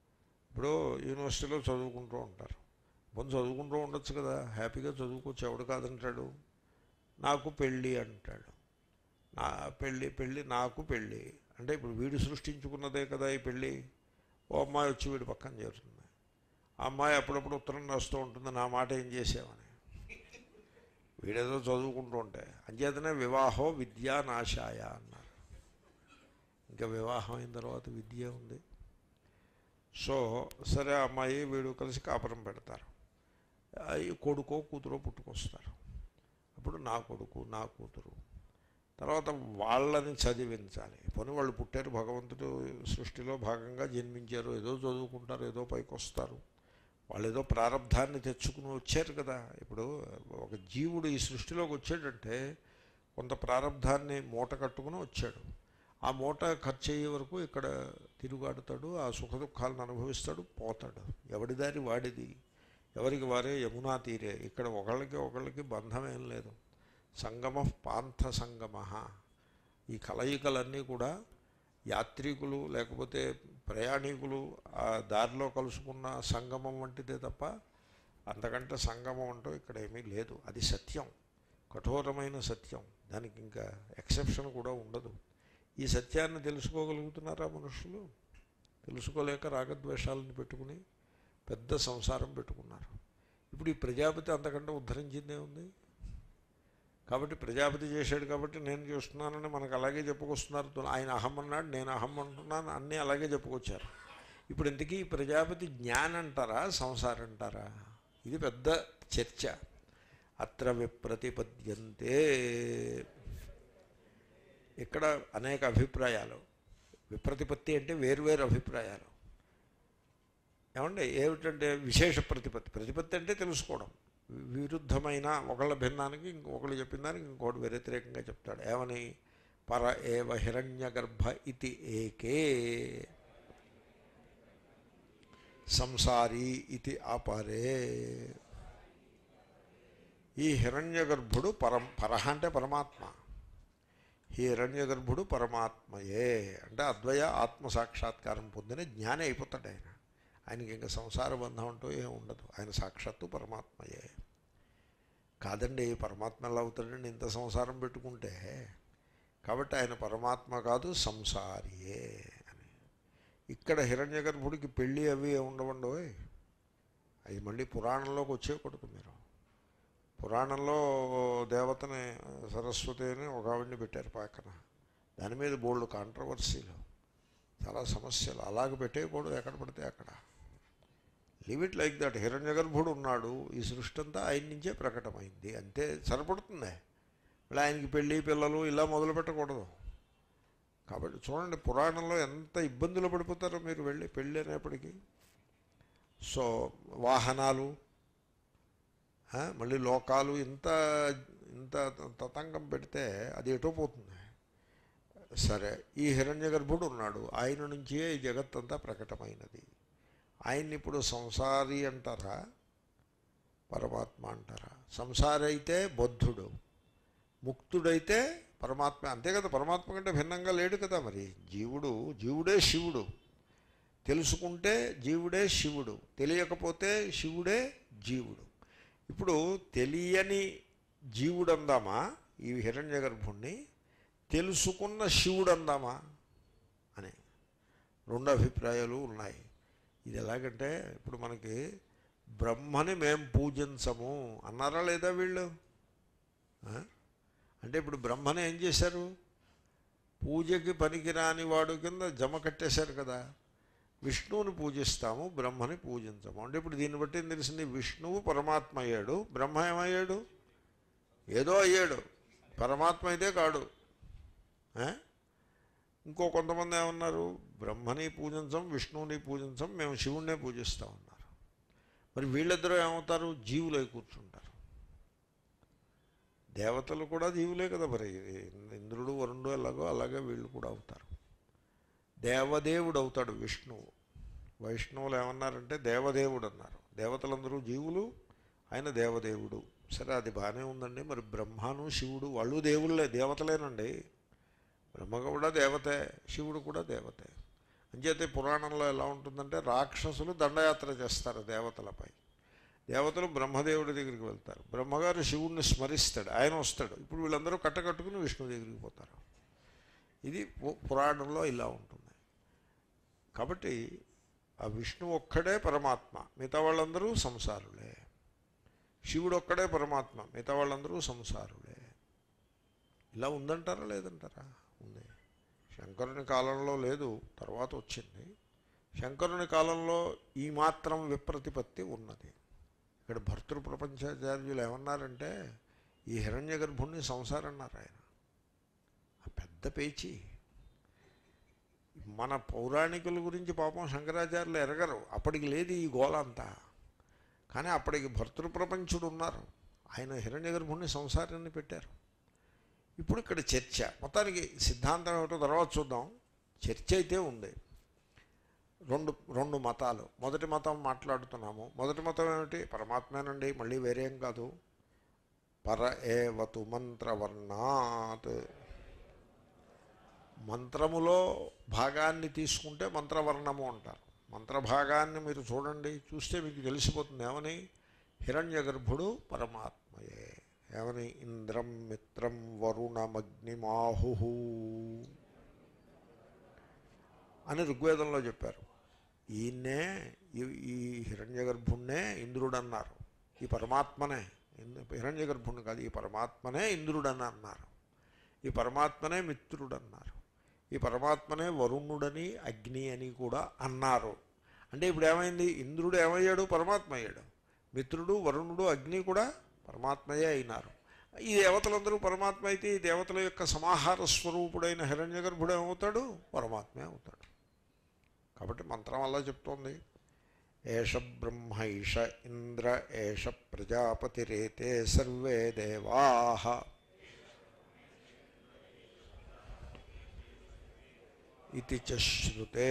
ఇప్పుడు యూనివర్సిటీలో చదువుకుంటూ ఉంటారు ముందు చదువుకుంటూ ఉండొచ్చు కదా హ్యాపీగా చదువుకోవచ్చు ఎవడు కాదంటాడు నాకు పెళ్ళి అంటాడు నా పెళ్ళి పెళ్ళి నాకు పెళ్ళి అంటే ఇప్పుడు వీడు సృష్టించుకున్నదే కదా ఈ పెళ్ళి ఓ అమ్మాయి వచ్చి వీడి పక్కన చేరుతుంది ఆ అమ్మాయి అప్పుడప్పుడు ఉత్తరం రాస్తూ ఉంటుంది నా మాట ఏం చేసావని వీడేదో చదువుకుంటూ ఉంటే అంచేతనే వివాహో విద్యా నాశాయ అన్నారు ఇంకా వివాహం అయిన తర్వాత విద్య ఉంది సో సరే ఆ అమ్మాయి వీడు కలిసి కాపురం పెడతారు ఆ ఈ కొడుకో కూతురో పుట్టుకొస్తారు అప్పుడు నా కొడుకు నా కూతురు తర్వాత వాళ్ళని చదివించాలి పోనీ వాళ్ళు పుట్టారు భగవంతుడు సృష్టిలో భాగంగా జన్మించారు ఏదో చదువుకుంటారు ఏదో పైకి వస్తారు వాళ్ళు ఏదో ప్రారంధాన్ని తెచ్చుకుని వచ్చారు కదా ఇప్పుడు ఒక జీవుడు ఈ సృష్టిలోకి వచ్చాడంటే కొంత ప్రారంధాన్ని మూట కట్టుకుని వచ్చాడు ఆ మూట ఖర్చు అయ్యే వరకు ఇక్కడ తిరుగాడుతాడు ఆ సుఖ దుఃఖాలను అనుభవిస్తాడు పోతాడు ఎవడి దారి వాడిది ఎవరికి వారే యమునా తీరే ఇక్కడ ఒకళ్ళకి ఒకళ్ళకి బంధం ఏం లేదు సంగమ పాంథ సంగమ ఈ కలయికలన్నీ కూడా యాత్రికులు లేకపోతే ప్రయాణికులు ఆ దారిలో కలుసుకున్న సంగమం వంటిదే తప్ప అంతకంటే సంగమం అంటూ ఇక్కడ ఏమీ లేదు అది సత్యం కఠోరమైన సత్యం దానికి ఇంకా ఎక్సెప్షన్ కూడా ఉండదు ఈ సత్యాన్ని తెలుసుకోగలుగుతున్నారా మనుషులు తెలుసుకోలేక రాగద్వేషాలను పెట్టుకుని పెద్ద సంసారం పెట్టుకున్నారు ఇప్పుడు ఈ ప్రజాపతి అంతకంటే ఉద్ధరించిందే ఉంది కాబట్టి ప్రజాపతి చేశాడు కాబట్టి నేను చేస్తున్నానని మనకు అలాగే చెప్పుకొస్తున్నారు ఆయన అహం అన్నాడు నేను అహం అంటున్నాను అన్నీ అలాగే చెప్పుకొచ్చారు ఇప్పుడు ఇంతకీ ఈ ప్రజాపతి జ్ఞానం అంటారా సంసారం అంటారా ఇది పెద్ద చర్చ అత్ర విప్రతిపద్యంతే ఇక్కడ అనేక అభిప్రాయాలు విప్రతిపత్తి అంటే వేరువేరు అభిప్రాయాలు ఏమంటే ఏమిటంటే విశేష ప్రతిపత్తి ప్రతిపత్తి అంటే తెలుసుకోవడం విరుద్ధమైన ఒకళ్ళ భిన్నానికి ఇంకొకళ్ళు చెప్పిన దానికి ఇంకోటి వ్యతిరేకంగా చెప్తాడు ఏమని పర ఏవ హిరణ్య గర్భ ఇది ఏకే సంసారీ ఇది అపరే ఈ హిరణ్య గర్భుడు పరం పరహ అంటే పరమాత్మ ఈ హిరణ్య గర్భుడు పరమాత్మయే అంటే అద్వయ ఆత్మ సాక్షాత్కారం పొందిన జ్ఞాని అయిపోతాడు ఆయన ఆయనకి ఇంకా సంసార బంధం అంటూ ఏం ఉండదు ఆయన సాక్షాత్తు పరమాత్మయే కాదండి పరమాత్మ ఎలా అవుతాడండి ఇంత సంసారం పెట్టుకుంటే కాబట్టి ఆయన పరమాత్మ కాదు సంసారియే అని ఇక్కడ హిరణ్య గర్భుడికి పెళ్ళి అవి ఉండవండి అది మళ్ళీ పురాణంలోకి వచ్చేకూడదు మీరు పురాణంలో దేవతని సరస్వతి అని ఒక ఆవిడ్ని పెట్టారు పక్కన దాని మీద బోల్డ్ కాంట్రవర్సీలు చాలా సమస్యలు అలాగ పెట్టేయకూడదు ఎక్కడ పడితే అక్కడ లీవ్ ఇట్ లైక్ దట్ హిరణ్య గర్భుడు ఉన్నాడు ఈ సృష్టి అంతా ఆయన నుంచే ప్రకటమైంది అంతే సరిపడుతుంది మళ్ళీ ఆయనకి పెళ్ళి పిల్లలు ఇలా మొదలు పెట్టకూడదు కాబట్టి చూడండి పురాణంలో ఎంత ఇబ్బందులు పడిపోతారో మీరు వెళ్ళి పెళ్ళి అనేప్పటికీ సో వాహనాలు ఆ, మళ్ళీ లోకాలు ఇంత ఇంత తతంగం పెడితే అది ఎటో పోతుంది సరే ఈ హిరణ్య గర్భుడు ఉన్నాడు ఆయన నుంచే ఈ జగత్తంతా ప్రకటమైనది ఆయన్ని ఇప్పుడు సంసారి అంటారా పరమాత్మ అంటారా సంసారి అయితే బద్ధుడు ముక్తుడైతే పరమాత్మ అంతే కదా పరమాత్మ కంటే భిన్నంగా లేడు కదా మరి జీవుడు జీవుడే శివుడు తెలుసుకుంటే జీవుడే శివుడు తెలియకపోతే శివుడే జీవుడు ఇప్పుడు తెలియని జీవుడు అందామా ఈ హిరణ్య గర్భుణ్ణి తెలుసుకున్న శివుడు అందామా అని రెండు అభిప్రాయాలు ఉన్నాయి ఇది ఎలాగంటే ఇప్పుడు మనకి బ్రహ్మని మేం పూజించము అన్నారా లేదా వీళ్ళు ఆ? అంటే ఇప్పుడు బ్రహ్మని ఏం చేశారు పూజకి పనికిరాని వాడు కింద జమ కట్టేశారు కదా విష్ణువుని పూజిస్తాము బ్రహ్మని పూజించము అంటే ఇప్పుడు దీన్ని బట్టి ఏం తెలిసింది విష్ణువు పరమాత్మ అయ్యాడు బ్రహ్మ ఏమయ్యాడు ఏదో అయ్యాడు పరమాత్మ అయితే కాడు ఆ? ఇంకో కొంతమంది ఏమన్నారు బ్రహ్మని పూజించం విష్ణువుని పూజించం మేము శివుణ్ణే పూజిస్తాం అన్నారు మరి వీళ్ళిద్దరూ ఏమవుతారు జీవులై కూర్చుంటారు దేవతలు కూడా జీవులే కదా మరి ఇంద్రుడు వరుణుడు ఎలాగో అలాగే వీళ్ళు కూడా అవుతారు దేవదేవుడు అవుతాడు విష్ణువు వైష్ణవులు ఏమన్నారంటే దేవదేవుడు అన్నారు దేవతలందరూ జీవులు ఆయన దేవదేవుడు సరే అది బాగానే ఉందండి మరి బ్రహ్మను శివుడు వాళ్ళు దేవుళ్ళే దేవతలేనండి బ్రహ్మ కూడా దేవతే శివుడు కూడా దేవతే అంచేతే పురాణంలో ఎలా ఉంటుందంటే రాక్షసులు దండయాత్ర చేస్తారు దేవతలపై దేవతలు బ్రహ్మదేవుడి దగ్గరికి వెళ్తారు బ్రహ్మగారు శివుణ్ణి స్మరిస్తాడు ఆయన వస్తాడు ఇప్పుడు వీళ్ళందరూ కట్టకట్టుకుని విష్ణువు దగ్గరికి పోతారు ఇది పు- పురాణంలో ఇలా ఉంటుంది కాబట్టి ఆ విష్ణు ఒక్కడే పరమాత్మ మిగతా వాళ్ళందరూ సంసారులే శివుడు ఒక్కడే పరమాత్మ మిగతా వాళ్ళందరూ సంసారులే ఇలా ఉందంటారా లేదంటారా ఉంది శంకరుని కాలంలో లేదు తర్వాత వచ్చింది శంకరుని కాలంలో ఈ మాత్రం విప్రతిపత్తి ఉన్నది ఇక్కడ భర్తృ ప్రపంచాచార్యులు ఏమన్నారంటే ఈ హిరణ్య గర్భుణ్ణి సంసారం అన్నారు ఆయన ఆ పెద్ద పేచి మన పౌరాణికుల గురించి పాపం శంకరాచార్యులు ఎరగరు అప్పటికి లేదు ఈ గోల అంతా కానీ అప్పటికి భర్తృ ప్రపంచుడు ఉన్నారు ఆయన హిరణ్య గర్భుణ్ణి సంసారాన్ని పెట్టారు ఇప్పుడు ఇక్కడ చర్చ మొత్తానికి సిద్ధాంతం ఏమిటో తర్వాత చూద్దాం చర్చ అయితే ఉంది రెండు రెండు మతాలు మొదటి మతం మాట్లాడుతున్నాము మొదటి మతం ఏమిటి పరమాత్మేనండి మళ్ళీ వేరేం కాదు పర ఏవతు మంత్రవర్ణాత్ మంత్రములో భాగాన్ని తీసుకుంటే మంత్రవర్ణము అంటారు మంత్రభాగాన్ని మీరు చూడండి చూస్తే మీకు తెలిసిపోతుంది ఏమని హిరణ్య గర్భుడు పరమాత్మయే ఏమని ఇంద్రం మిత్రం వరుణమగ్నిమాహు అని ఋగ్వేదంలో చెప్పారు ఈయన్నే ఈ- ఈ హిరణ్య గర్భుణ్ణే ఇంద్రుడు అన్నారు ఈ పరమాత్మనే హిరణ్య గర్భుణ్ణి కాదు ఈ పరమాత్మనే ఇంద్రుడని అన్నారు ఈ పరమాత్మనే మిత్రుడు అన్నారు ఈ పరమాత్మనే వరుణుడని అగ్ని అని కూడా అన్నారు అంటే ఇప్పుడు ఏమైంది ఇంద్రుడు ఏమయ్యాడు పరమాత్మ అయ్యాడు మిత్రుడు వరుణుడు అగ్ని కూడా పరమాత్మయే అయినారు ఈ దేవతలందరూ పరమాత్మ అయితే ఈ దేవతల యొక్క సమాహార స్వరూపుడైన హిరణ్య గర్భుడు ఏమవుతాడు పరమాత్మే అవుతాడు కాబట్టి మంత్రం అలా చెప్తోంది ఏష బ్రహ్మైష ఇంద్ర ఏష ప్రజాపతిరేతే సర్వే దేవాహ ఇది చ శృతే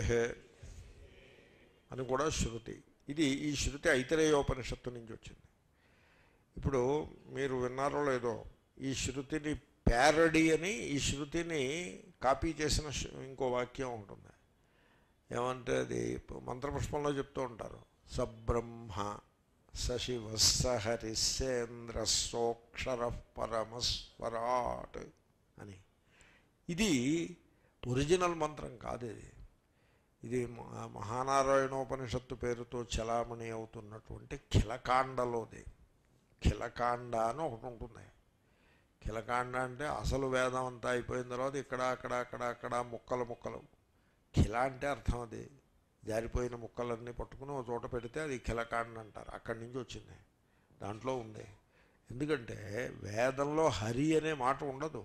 అని కూడా శృతి ఇది ఈ శృతి ఐతరేయోపనిషత్తు నుంచి వచ్చింది ఇప్పుడు మీరు విన్నారో లేదో ఈ శృతిని ప్యారడీ అని ఈ శృతిని కాపీ చేసిన శ- ఇంకో వాక్యం ఉంటుంది ఏమంటే అది మంత్రపుష్పంలో చెప్తూ ఉంటారు సబ్రహ్మ సశివ సహరిసేంద్ర సోక్షర పరమస్వరాట్ అని ఇది ఒరిజినల్ మంత్రం కాదు ఇది ఇది మ- మహానారాయణోపనిషత్తు పేరుతో చలామణి అవుతున్నటువంటి ఖిలకాండలోది ఖిలకాండ అని ఒకటి ఉంటుంది ఖిలకాండ అంటే అసలు వేదం అంతా అయిపోయిన తర్వాత ఇక్కడ అక్కడ అక్కడ అక్కడ ముక్కలు ముక్కలు ఖిల అంటే అర్థం అది జారిపోయిన ముక్కలన్నీ పట్టుకుని ఒక చోట పెడితే అది ఖిలకాండ అంటారు అక్కడి నుంచి వచ్చింది దాంట్లో ఉంది ఎందుకంటే వేదంలో హరి అనే మాట ఉండదు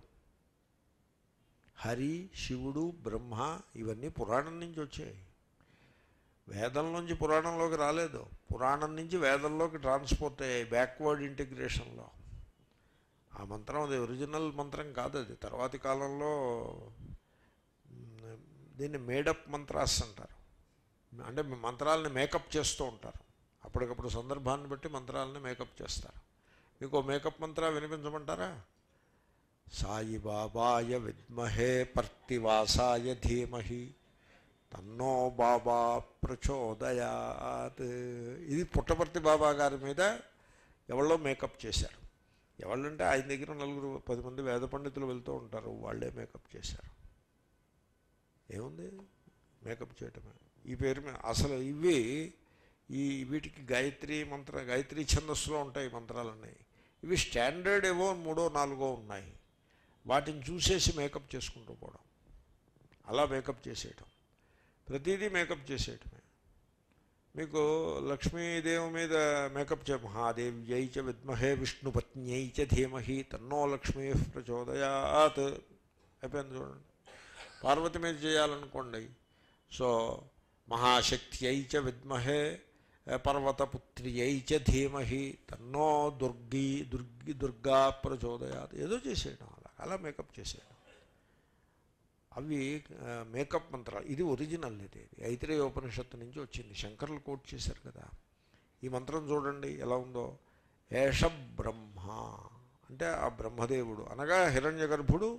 హరి శివుడు బ్రహ్మ ఇవన్నీ పురాణం నుంచి వచ్చాయి వేదం నుంచి పురాణంలోకి రాలేదు పురాణం నుంచి వేదంలోకి ట్రాన్స్పోర్ట్ అయ్యాయి బ్యాక్వర్డ్ ఇంటిగ్రేషన్లో ఆ మంత్రం అది ఒరిజినల్ మంత్రం కాదు అది తర్వాతి కాలంలో మ్, దీన్ని మేడప్ మంత్రాస్ అంటారు అంటే మంత్రాలని మేకప్ చేస్తూ ఉంటారు అప్పటికప్పుడు సందర్భాన్ని బట్టి మంత్రాలని మేకప్ చేస్తారు మీకు ఓ మేకప్ మంత్ర వినిపించమంటారా సాయిబాబాయ విద్మహే పర్తివాసాయ ధీమహి తన్నో బాబా ప్రచోదయాత్ ఇది పుట్టపర్తి బాబా గారి మీద ఎవరో మేకప్ చేశారు ఎవళ్ళంటే ఆయన దగ్గర నలుగురు పది మంది వేద పండితులు వెళ్తూ ఉంటారు వాళ్ళే మేకప్ చేశారు ఏముంది మేకప్ చేయటమే ఈ పేరు మీద అసలు ఇవి ఈ వీటికి గాయత్రి మంత్ర గాయత్రి ఛందస్సులో ఉంటాయి ఈ మంత్రాలన్నీ ఇవి స్టాండర్డ్ ఏవో మూడో నాలుగో ఉన్నాయి వాటిని చూసేసి మేకప్ చేసుకుంటూ పోవడం అలా మేకప్ చేసేయటం ప్రతిదీ మేకప్ చేసేయటమే మీకు లక్ష్మీదేవి మీద మేకప్ చే మహాదేవ్యై చ విద్మహే విష్ణుపత్న్యై చ ధీమహి తన్నో లక్ష్మీ ప్రచోదయాత్ అయిపోయింది చూడండి పార్వతి మీద చేయాలనుకోండి సో మహాశక్త్యై చ విద్మహే పర్వతపుత్ర్యై చ ధీమహి తన్నో దుర్గి దుర్గి దుర్గా ప్రచోదయాత్ ఏదో చేసేయడం అలా అలా మేకప్ చేసేయడం అవి ఆ, మేకప్ మంత్రాలు ఇది ఒరిజినల్ ఇది ఐతిరేయ ఉపనిషత్తు నుంచి వచ్చింది శంకర్లు కోట్ చేశారు కదా ఈ మంత్రం చూడండి ఎలా ఉందో ఏష బ్రహ్మ అంటే ఆ బ్రహ్మదేవుడు అనగా హిరణ్య గర్భుడు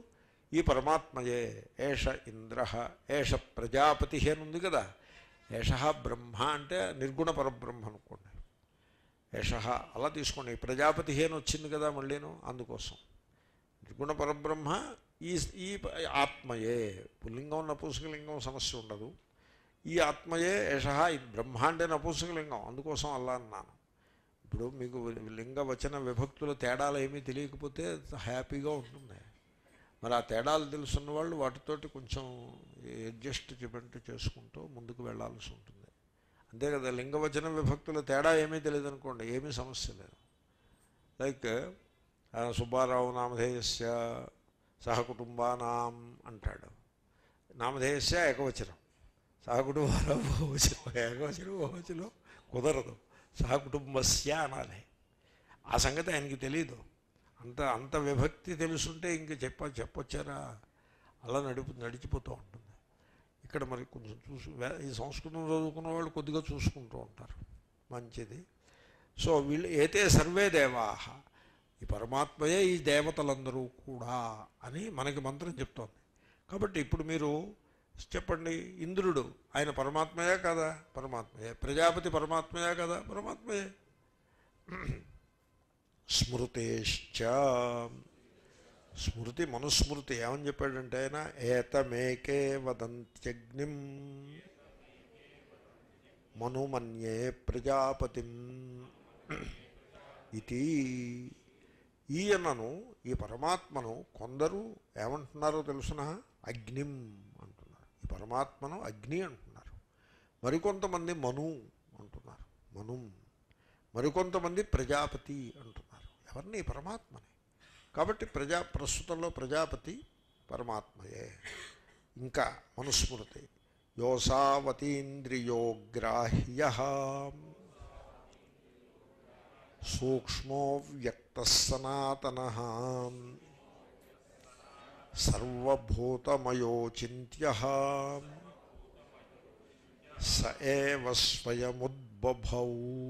ఈ పరమాత్మయే ఏష ఇంద్ర ఏష ప్రజాపతి అని ఉంది కదా ఏష బ్రహ్మ అంటే నిర్గుణ పరబ్రహ్మ అనుకోండి ఏష అలా తీసుకోండి ప్రజాపతి అని వచ్చింది కదా మళ్ళీను అందుకోసం నిర్గుణ పరబ్రహ్మ ఈ ఈ ఆత్మయే పుల్లింగం నపుంసకలింగం సమస్య ఉండదు ఈ ఆత్మయే ఏష ఈ బ్రహ్మ అంటే నపుంసకలింగం అందుకోసం అలా అన్నాను ఇప్పుడు మీకు లింగ వచన విభక్తుల తేడాలు ఏమీ తెలియకపోతే హ్యాపీగా ఉంటుంది మరి ఆ తేడాలు తెలుసున్న వాళ్ళు వాటితోటి కొంచెం అడ్జస్ట్మెంట్ చేసుకుంటూ ముందుకు వెళ్ళాల్సి ఉంటుంది అంతే కదా లింగవచన విభక్తుల తేడా ఏమీ తెలియదు అనుకోండి ఏమీ సమస్య లేదు లైక్ ఆ, సుబ్బారావు నామధేయస్య సహకుటుంబానాం అంటాడు నామధేయస్య ఏకవచనం సహకుటుంబానాం బహువచనం ఏకవచనం బహువచనం కుదరదు సహకుటుంబస్య అనాలి ఆ సంగతి ఆయనకి తెలియదు అంత అంత విభక్తి తెలుసుంటే ఇంక చెప్ప చెప్పొచ్చారా అలా నడిపి నడిచిపోతూ ఉంటుంది ఇక్కడ మరి కొంచెం చూసు వే- ఈ సంస్కృతం చదువుకున్న వాళ్ళు కొద్దిగా చూసుకుంటూ ఉంటారు మంచిది సో వీళ్ళు ఏతే సర్వే దేవాహ ఈ పరమాత్మయే ఈ దేవతలందరూ కూడా అని మనకి మంత్రం చెప్తోంది కాబట్టి ఇప్పుడు మీరు చెప్పండి ఇంద్రుడు ఆయన పరమాత్మయే కదా పరమాత్మయే ప్రజాపతి పరమాత్మయే కదా పరమాత్మయే స్మృతేశ్చ స్మృతి మనుస్మృతి ఏమని చెప్పాడంటే ఆయన ఏతమేకే వదంత్యగ్నిం మనుమన్యే ప్రజాపతిం ఇది ఈయనను ఈ పరమాత్మను కొందరు ఏమంటున్నారో తెలుసిన అగ్నిం అంటున్నారు ఈ పరమాత్మను అగ్ని అంటున్నారు మరికొంతమంది మను అంటున్నారు మను మరికొంతమంది ప్రజాపతి అంటున్నారు ఎవరిని ఈ పరమాత్మని కాబట్టి ప్రజా ప్రస్తుతంలో ప్రజాపతి పరమాత్మయే ఇంకా మనుస్మృతి యోసావతీంద్రియోగ్రాహ్య సూక్ష్మో వ్యక్త సనాతన సర్వభూతమయోచింత్య స ఏవ స్వయముద్బభౌ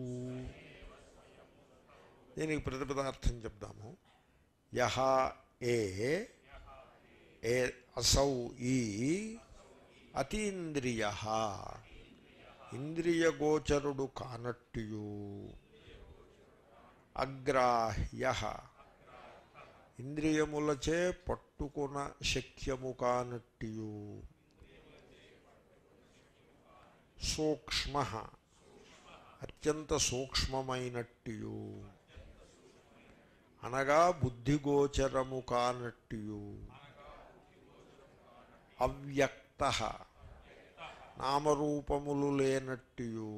దీనికి ప్రతిపదార్థం చెప్దాము యహ ఏ ఏ అసౌ ఈ అతీంద్రియ ఇంద్రియగోచరుడు కానట్టియు అగ్రాహ్య ఇంద్రియములచే పట్టుకున శక్యము కానట్టియు సూక్ష్మ అత్యంత సూక్ష్మమైనట్టియు అనగా బుద్ధిగోచరము కానట్టియు అవ్యక్త నామరూపములు లేనట్టియు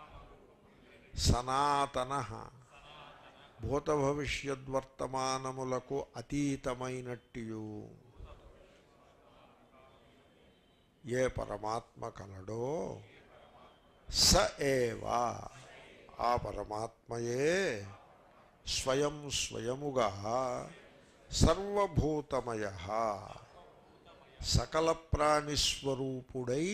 సనాతన భూత భవిష్యద్వర్తమానములకు అతీతమైనట్టియు ఏ పరమాత్మ కలడో స ఏవా ఆ పరమాత్మయే స్వయం స్వయముగా సర్వభూతమయ సకల ప్రాణిస్వరూపుడై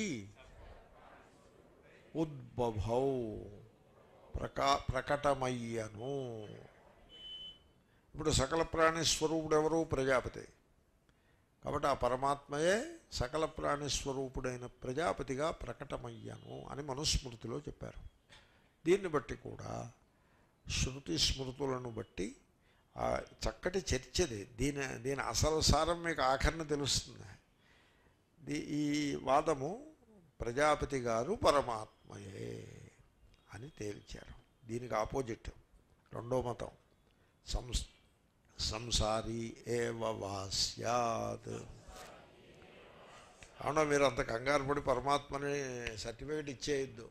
ఉద్భవౌ ప్రకా ప్రకటమయ్యను ఇప్పుడు సకల ప్రాణి స్వరూపుడు ఎవరు ప్రజాపతి కాబట్టి ఆ పరమాత్మయే సకల ప్రాణి స్వరూపుడైన ప్రజాపతిగా ప్రకటమయ్యను అని మనుస్మృతిలో చెప్పారు దీన్ని బట్టి కూడా శృతి స్మృతులను బట్టి ఆ చక్కటి చర్చది దీని దీని అసలు సారం మీకు ఆఖరణ తెలుస్తుంది దీ- ఈ వాదము ప్రజాపతి గారు పరమాత్మయే అని తేల్చారు దీనికి ఆపోజిట్ రెండో మతం సంస్ సంసారి ఏవ వా స్యాత్ అవునా మీరు అంత కంగారు పడి పరమాత్మని సర్టిఫికేట్ ఇచ్చేయద్దు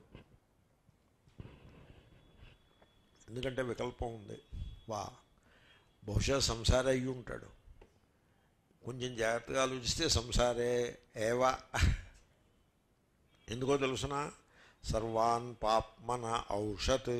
ఎందుకంటే వికల్పం ఉంది వా బహుశా సంసారి అయ్యి ఉంటాడు కొంచెం జాగ్రత్తగా ఆలోచిస్తే సంసారే ఏవా ఎందుకో తెలుసిన సర్వాన్ పాప్మన ఔషత్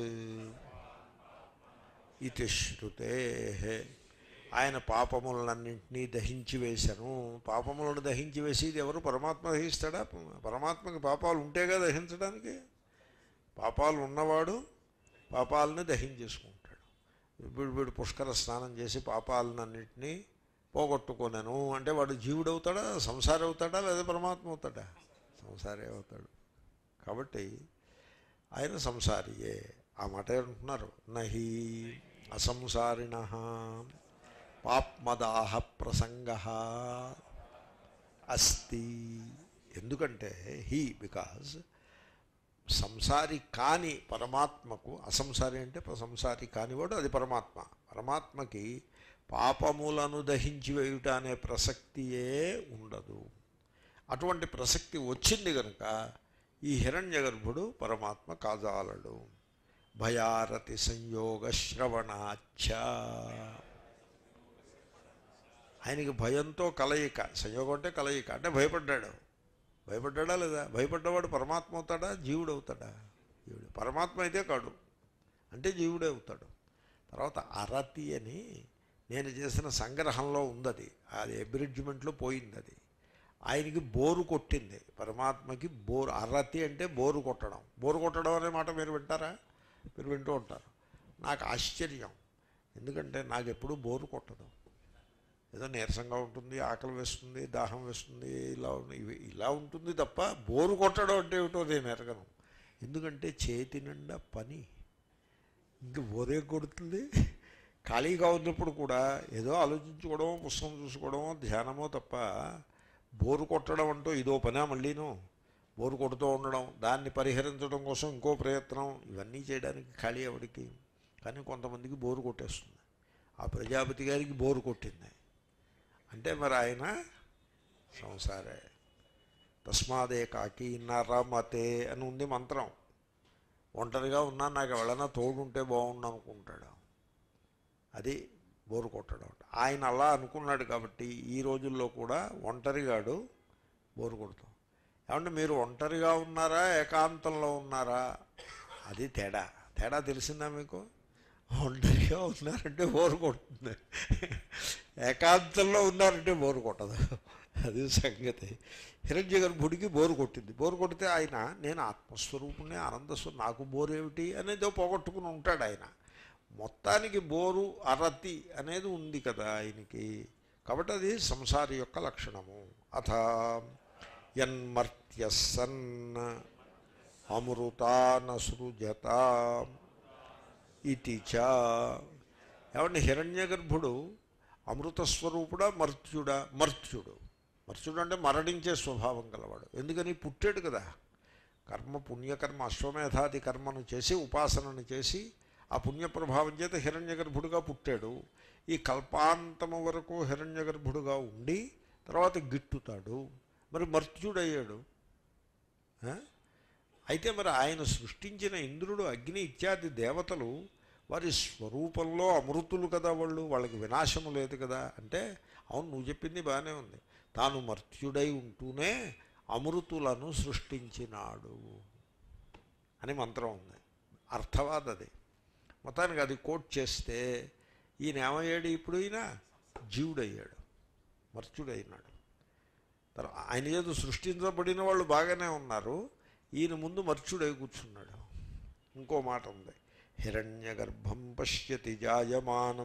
ఇది శృతే ఆయన పాపములన్నింటినీ దహించి వేశాను పాపములను దహించి వేసేది ఎవరు పరమాత్మ దహిస్తాడా పరమాత్మకి పాపాలు ఉంటేగా దహించడానికి పాపాలు ఉన్నవాడు పాపాలను దహించేసుకుంటాడు ఇప్పుడు వీడు పుష్కర స్నానం చేసి పాపాలన్నింటినీ పోగొట్టుకున్నాను అంటే వాడు జీవుడు అవుతాడా సంసారి అవుతాడా లేదా పరమాత్మ అవుతాడా సంసారే అవుతాడు కాబట్టి ఆయన సంసారియే ఆ మాట అంటున్నారు నహి అసంసారిణ పాప్మదాహ ప్రసంగ అస్తి ఎందుకంటే హీ బికాజ్ సంసారి కాని పరమాత్మకు అసంసారి అంటే సంసారి కానివాడు అది పరమాత్మ పరమాత్మకి పాపములను దహించి వేయుట అనే ప్రసక్తియే ఉండదు అటువంటి ప్రసక్తి వచ్చింది కనుక ఈ హిరణ్య గర్భుడు పరమాత్మ కాజాలడు భయారతి సంయోగ శ్రవణాచ్ఛ ఆయనకి భయంతో కలయిక సంయోగం అంటే కలయిక అంటే భయపడ్డాడు భయపడ్డా లేదా భయపడ్డవాడు పరమాత్మ అవుతాడా జీవుడు అవుతాడా జీవుడు పరమాత్మ అయితే కాడు అంటే జీవుడే అవుతాడు తర్వాత అరతి అని నేను చేసిన సంగ్రహంలో ఉందది అది అబ్రిడ్జ్మెంట్లో పోయింది అది ఆయనకి బోరు కొట్టింది పరమాత్మకి బోరు అరతి అంటే బోరు కొట్టడం బోరు కొట్టడం అనే మాట మీరు వింటారా మీరు వింటూ ఉంటారు నాకు ఆశ్చర్యం ఎందుకంటే నాకు ఎప్పుడూ బోరు కొట్టదు ఏదో నీరసంగా ఉంటుంది ఆకలి వేస్తుంది దాహం వేస్తుంది ఇలా ఉంది- ఇవి ఇలా ఉంటుంది తప్ప బోరు కొట్టడం అంటే ఏమిటో నేను ఎరగను ఎందుకంటే చేతి నిండా పని ఇంక బోరే కొడుతుంది ఖాళీగా ఉన్నప్పుడు కూడా ఏదో ఆలోచించుకోవడం పుస్తకం చూసుకోవడం ధ్యానమో తప్ప బోరు కొట్టడం అంటూ ఇదో పనా మళ్ళీను బోరు కొడుతూ ఉండడం దాన్ని పరిహరించడం కోసం ఇంకో ప్రయత్నం ఇవన్నీ చేయడానికి ఖాళీ ఎవడికి కానీ కొంతమందికి బోరు కొట్టేస్తుంది ఆ ప్రజాపతి గారికి బోరు కొట్టింది అంటే మరి ఆయన సంసారే తస్మాదే కాకి నరమతే అని ఉంది మంత్రం ఒంటరిగా ఉన్నా నాకు ఎవరైనా తోడుంటే బాగుండు అనుకుంటాడు అది బోరు కొట్టడం ఆయన అలా అనుకున్నాడు కాబట్టి ఈ రోజుల్లో కూడా ఒంటరిగాడు బోరు కొడతాం ఏమంటే మీరు ఒంటరిగా ఉన్నారా ఏకాంతంలో ఉన్నారా అది తేడా తేడా తెలిసిందా మీకు ఒంటరిగా ఉన్నారంటే బోరు కొడుతుంది ఏకాంతంలో ఉన్నారంటే బోరు కొట్టదు అది సంగతి హిరణ్య గర్భుడికి బోరు కొట్టింది బోరు కొడితే ఆయన నేను ఆత్మస్వరూపుణ్ణి ఆనందస్వరూ నాకు బోరు ఏమిటి అనేది పోగొట్టుకుని ఉంటాడు ఆయన మొత్తానికి బోరు అరతి అనేది ఉంది కదా ఆయనకి కాబట్టి అది సంసారి యొక్క లక్షణము అథ యన్మర్త్య సన్ అమృతాన సృజత ఇతి చ ఏమంటే హిరణ్య గర్భుడు అమృతస్వరూపుడా మర్త్యుడా మర్త్యుడు మర్త్యుడు అంటే మరణించే స్వభావం గలవాడు ఎందుకని పుట్టాడు కదా కర్మ పుణ్యకర్మ అశ్వమేధాది కర్మను చేసి ఉపాసనను చేసి ఆ పుణ్యప్రభావం చేత హిరణ్య గర్భుడుగా పుట్టాడు ఈ కల్పాంతము వరకు హిరణ్య గర్భుడుగా ఉండి తర్వాత గిట్టుతాడు మరి మర్త్యుడయ్యాడు ఆ? అయితే మరి ఆయన సృష్టించిన ఇంద్రుడు అగ్ని ఇత్యాది దేవతలు వారి స్వరూపంలో అమృతులు కదా వాళ్ళు వాళ్ళకి వినాశము లేదు కదా అంటే అవును నువ్వు చెప్పింది బాగానే ఉంది తాను మర్త్యుడై ఉంటూనే అమృతులను సృష్టించినాడు అని మంత్రం ఉంది అర్థవాద అది మొత్తానికి అది కోట్ చేస్తే ఈయన ఏమయ్యాడు ఇప్పుడు ఈయన జీవుడయ్యాడు మర్త్యుడైనాడు తర్వాత ఆయన చేత సృష్టించబడిన వాళ్ళు బాగానే ఉన్నారు ఈయన ముందు మర్చుడై కూర్చున్నాడు ఇంకో మాట ఉంది హిరణ్య గర్భం పశ్యతి జాయమానం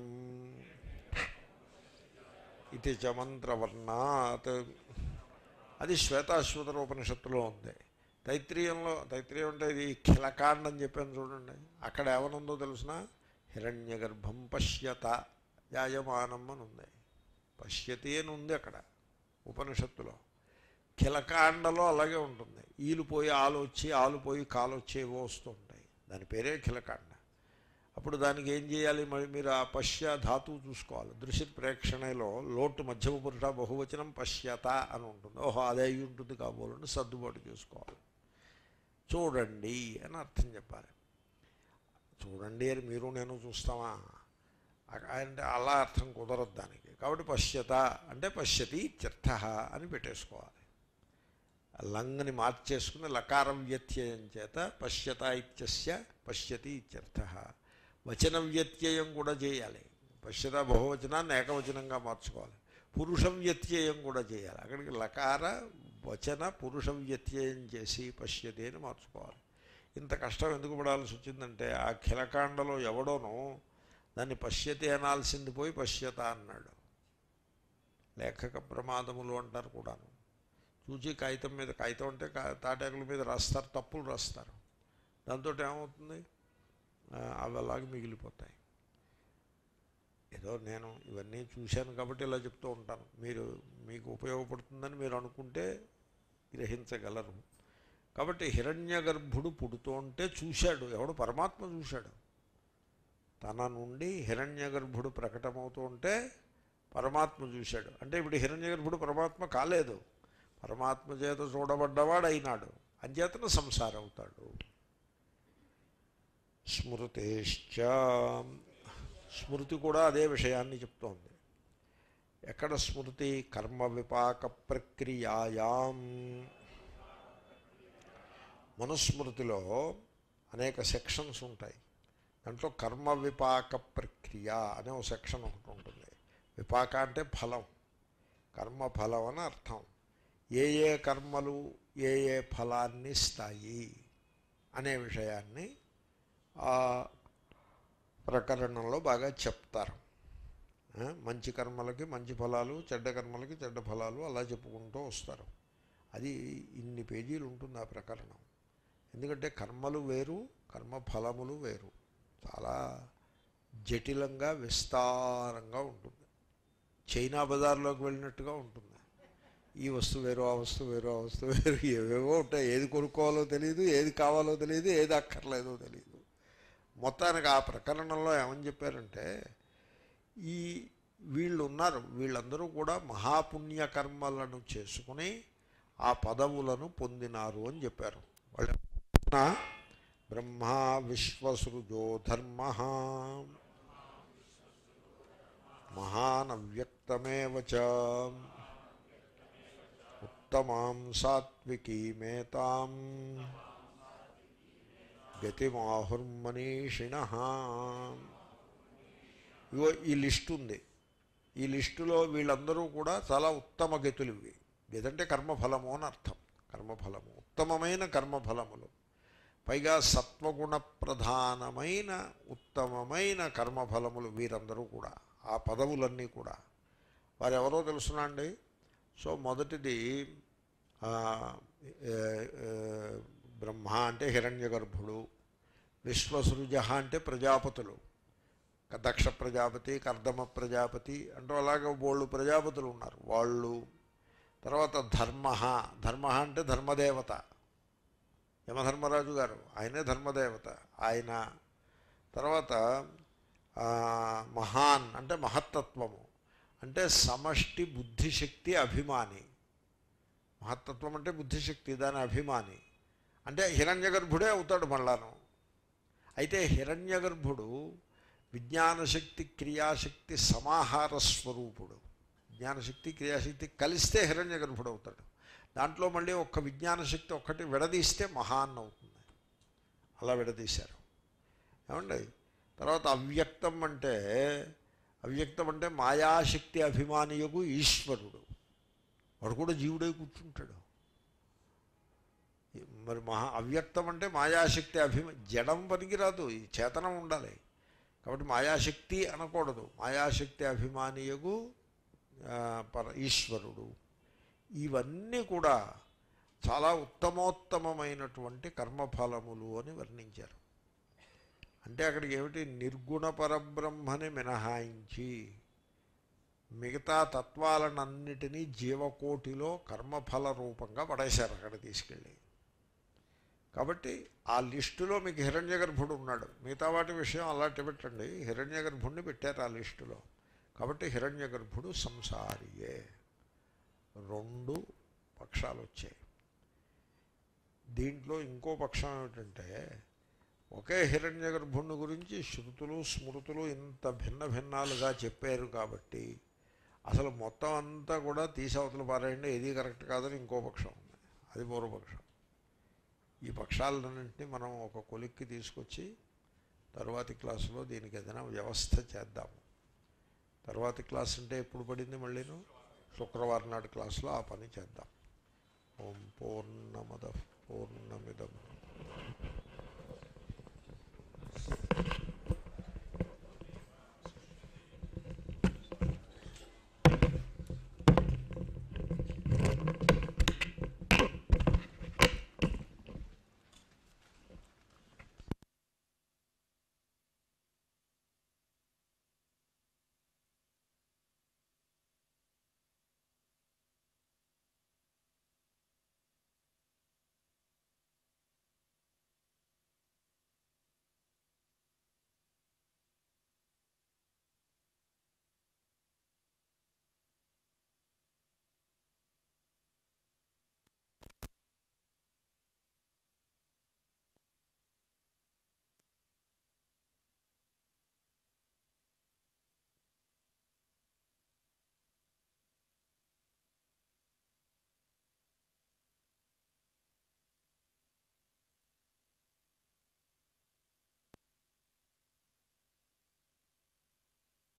ఇది చ మంత్రవర్ణాత్ అది శ్వేతాశ్వతర ఉపనిషత్తులో ఉంది తైత్రీయంలో తైత్రీయం అంటే ఇది ఖిలకాండ అని చెప్పాను చూడండి అక్కడ ఏమనుందో తెలిసిన హిరణ్య గర్భం పశ్యత జాయమానం అని ఉంది పశ్యతి అని ఉంది అక్కడ ఉపనిషత్తులో కిలకాండలో అలాగే ఉంటుంది ఈలు పోయి ఆలు వచ్చి ఆలు పోయి కాలు వచ్చి ఏవో వస్తుంటాయి దాని పేరే కిలకాండ అప్పుడు దానికి ఏం చేయాలి మరి మీరు ఆ పశ్య ధాతువు చూసుకోవాలి దృశ్య ప్రేక్షణలో లోటు మధ్యమ పురుష బహువచనం పశ్యత అని ఉంటుంది ఓహో అదే అయి ఉంటుంది కాబోలని సర్దుబాటు చేసుకోవాలి చూడండి అని అర్థం చెప్పాలి చూడండి అని మీరు నేను చూస్తామా అ- అంటే అలా అర్థం కుదరదు దానికి కాబట్టి పశ్యత అంటే పశ్యతి ఇత్యర్థ అని పెట్టేసుకోవాలి లంగ్ని మార్చేసుకుని లకారం వ్యత్యయం చేత పశ్యత ఇత్యస్య పశ్యతి ఇత్యర్థ వచన వ్యత్యయం కూడా చేయాలి పశ్యత బహువచనాన్ని ఏకవచనంగా మార్చుకోవాలి పురుష వ్యత్యయం కూడా చేయాలి అక్కడికి లకార వచన పురుష వ్యత్యయం చేసి పశ్యతి అని మార్చుకోవాలి ఇంత కష్టం ఎందుకు పడాల్సి వచ్చిందంటే ఆ ఖిలకాండలో ఎవడోనో దాన్ని పశ్యతి అనాల్సింది పోయి పశ్యత అన్నాడు లేఖక ప్రమాదములు అంటారు కూడాను చూచి కాగితం మీద కాగితం అంటే కా తాటాకుల మీద రాస్తారు తప్పులు రాస్తారు దాంతో ఏమవుతుంది ఆ, అవి అలాగే మిగిలిపోతాయి ఏదో నేను ఇవన్నీ చూశాను కాబట్టి ఇలా చెప్తూ ఉంటాను మీరు మీకు ఉపయోగపడుతుందని మీరు అనుకుంటే గ్రహించగలరు కాబట్టి హిరణ్య గర్భుడు పుడుతూ ఉంటే చూశాడు ఎవడు పరమాత్మ చూశాడు తన నుండి హిరణ్య గర్భుడు ప్రకటమవుతూ ఉంటే పరమాత్మ చూశాడు అంటే ఇప్పుడు హిరణ్య గర్భుడు పరమాత్మ కాలేదు పరమాత్మ చేత చూడబడ్డవాడు అయినాడు అంచేతన సంసారం అవుతాడు స్మృతేశ్చ స్మృతి కూడా అదే విషయాన్ని చెప్తోంది ఎక్కడ స్మృతి కర్మ విపాక ప్రక్రియాయాం మనుస్మృతిలో అనేక సెక్షన్స్ ఉంటాయి దాంట్లో కర్మ విపాక ప్రక్రియ అనే ఒక సెక్షన్ ఒకటి ఉంటుంది విపాక అంటే ఫలం కర్మ ఫలం అని అర్థం ఏ ఏ కర్మలు ఏ ఏ ఫలాన్ని ఇస్తాయి అనే విషయాన్ని ఆ ప్రకరణంలో బాగా చెప్తారు ఆ, మంచి కర్మలకి మంచి ఫలాలు చెడ్డ కర్మలకి చెడ్డ ఫలాలు అలా చెప్పుకుంటూ వస్తారు అది ఇన్ని పేజీలు ఉంటుంది ఆ ప్రకరణం ఎందుకంటే కర్మలు వేరు కర్మ ఫలములు వేరు చాలా జటిలంగా విస్తారంగా ఉంటుంది చైనా బజార్లోకి వెళ్ళినట్టుగా ఉంటుంది ఈ వస్తువు వేరు ఆ వస్తువు వేరు ఆ వస్తువు వేరు ఏవేవో ఉంటాయి ఏది కొనుక్కోవాలో తెలియదు ఏది కావాలో తెలియదు ఏది అక్కర్లేదో తెలియదు మొత్తానికి ఆ ప్రకరణంలో ఏమని చెప్పారంటే ఈ వీళ్ళు ఉన్నారు వీళ్ళందరూ కూడా మహాపుణ్య కర్మలను చేసుకుని ఆ పదవులను పొందినారు అని చెప్పారు వాళ్ళు ఏమన్నా? బ్రహ్మ విశ్వసృజో ధర్మ మహానవ్యక్తమేవ చ ఉత్తమాం సాత్వికీమేతాం గతిమాహుర్మనీషిణ ఇగో ఈ లిస్ట్ ఉంది ఈ లిస్టులో వీళ్ళందరూ కూడా చాలా ఉత్తమ గతులు ఇవి గతంటే కర్మఫలము అని అర్థం కర్మఫలము ఉత్తమమైన కర్మఫలములు పైగా సత్వగుణ ప్రధానమైన ఉత్తమమైన కర్మఫలములు వీరందరూ కూడా ఆ పదవులన్నీ కూడా వారెవరో తెలుసునా అండి సో మొదటిది ఆ, ఏ, ఏ, బ్రహ్మ అంటే హిరణ్య గర్భుడు విశ్వసృజ అంటే ప్రజాపతులు దక్ష ప్రజాపతి కర్దమ ప్రజాపతి అంటూ అలాగే బోళ్ళు ప్రజాపతులు ఉన్నారు వాళ్ళు తర్వాత ధర్మ ధర్మ అంటే ధర్మదేవత యమధర్మరాజు గారు ఆయనే ధర్మదేవత ఆయన తర్వాత ఆ, మహాన్ అంటే మహత్తత్వము అంటే సమష్టి బుద్ధిశక్తి అభిమాని మహత్తత్వం అంటే బుద్ధిశక్తి దాని అభిమాని అంటే హిరణ్య గర్భుడే అవుతాడు మళ్ళాను అయితే హిరణ్య గర్భుడు విజ్ఞానశక్తి క్రియాశక్తి సమాహార స్వరూపుడు జ్ఞానశక్తి క్రియాశక్తి కలిస్తే హిరణ్య గర్భుడు అవుతాడు దాంట్లో మళ్ళీ ఒక్క విజ్ఞానశక్తి ఒక్కటి విడదీస్తే మహాన్ అవుతుంది అలా విడదీశారు ఏమండి తర్వాత అవ్యక్తం అంటే అవ్యక్తం అంటే మాయాశక్తి అభిమానియగు ఈశ్వరుడు వాడు కూడా జీవుడై కూర్చుంటాడు మరి మహా అవ్యక్తం అంటే మాయాశక్తి అభిమ జడం పనికిరాదు ఈ చేతనం ఉండాలి కాబట్టి మాయాశక్తి అనకూడదు మాయాశక్తి అభిమానియగు ఆ, పర ఈశ్వరుడు ఇవన్నీ కూడా చాలా ఉత్తమోత్తమమైనటువంటి కర్మఫలములు అని వర్ణించారు అంటే అక్కడికి ఏమిటి నిర్గుణ పరబ్రహ్మని మినహాయించి మిగతా తత్వాలనన్నిటినీ జీవకోటిలో కర్మఫల రూపంగా పడేశారు అక్కడ తీసుకెళ్ళి కాబట్టి ఆ లిస్టులో మీకు హిరణ్య గర్భుడు ఉన్నాడు మిగతా వాటి విషయం అలాంటి పెట్టండి హిరణ్య గర్భుడిని పెట్టారు ఆ లిస్టులో కాబట్టి హిరణ్య గర్భుడు సంసారియే రెండు పక్షాలు వచ్చాయి దీంట్లో ఇంకో పక్షం ఏమిటంటే ఒకే హిరణ్య గర్భుణ్ణి గురించి శృతులు స్మృతులు ఇంత భిన్న భిన్నాలుగా చెప్పారు కాబట్టి అసలు మొత్తం అంతా కూడా తీసవతలు పారేయండి ఏది కరెక్ట్ కాదని ఇంకో పక్షం ఉంది అది పూర్వపక్షం ఈ పక్షాలన్నింటినీ మనం ఒక కొలిక్కి తీసుకొచ్చి తరువాతి క్లాసులో దీనికి ఏదైనా వ్యవస్థ చేద్దాము తర్వాతి క్లాస్ అంటే ఎప్పుడు పడింది మళ్ళీను శుక్రవారం నాడు క్లాసులో ఆ పని చేద్దాం ఓం పూర్ణమద పూర్ణమిదం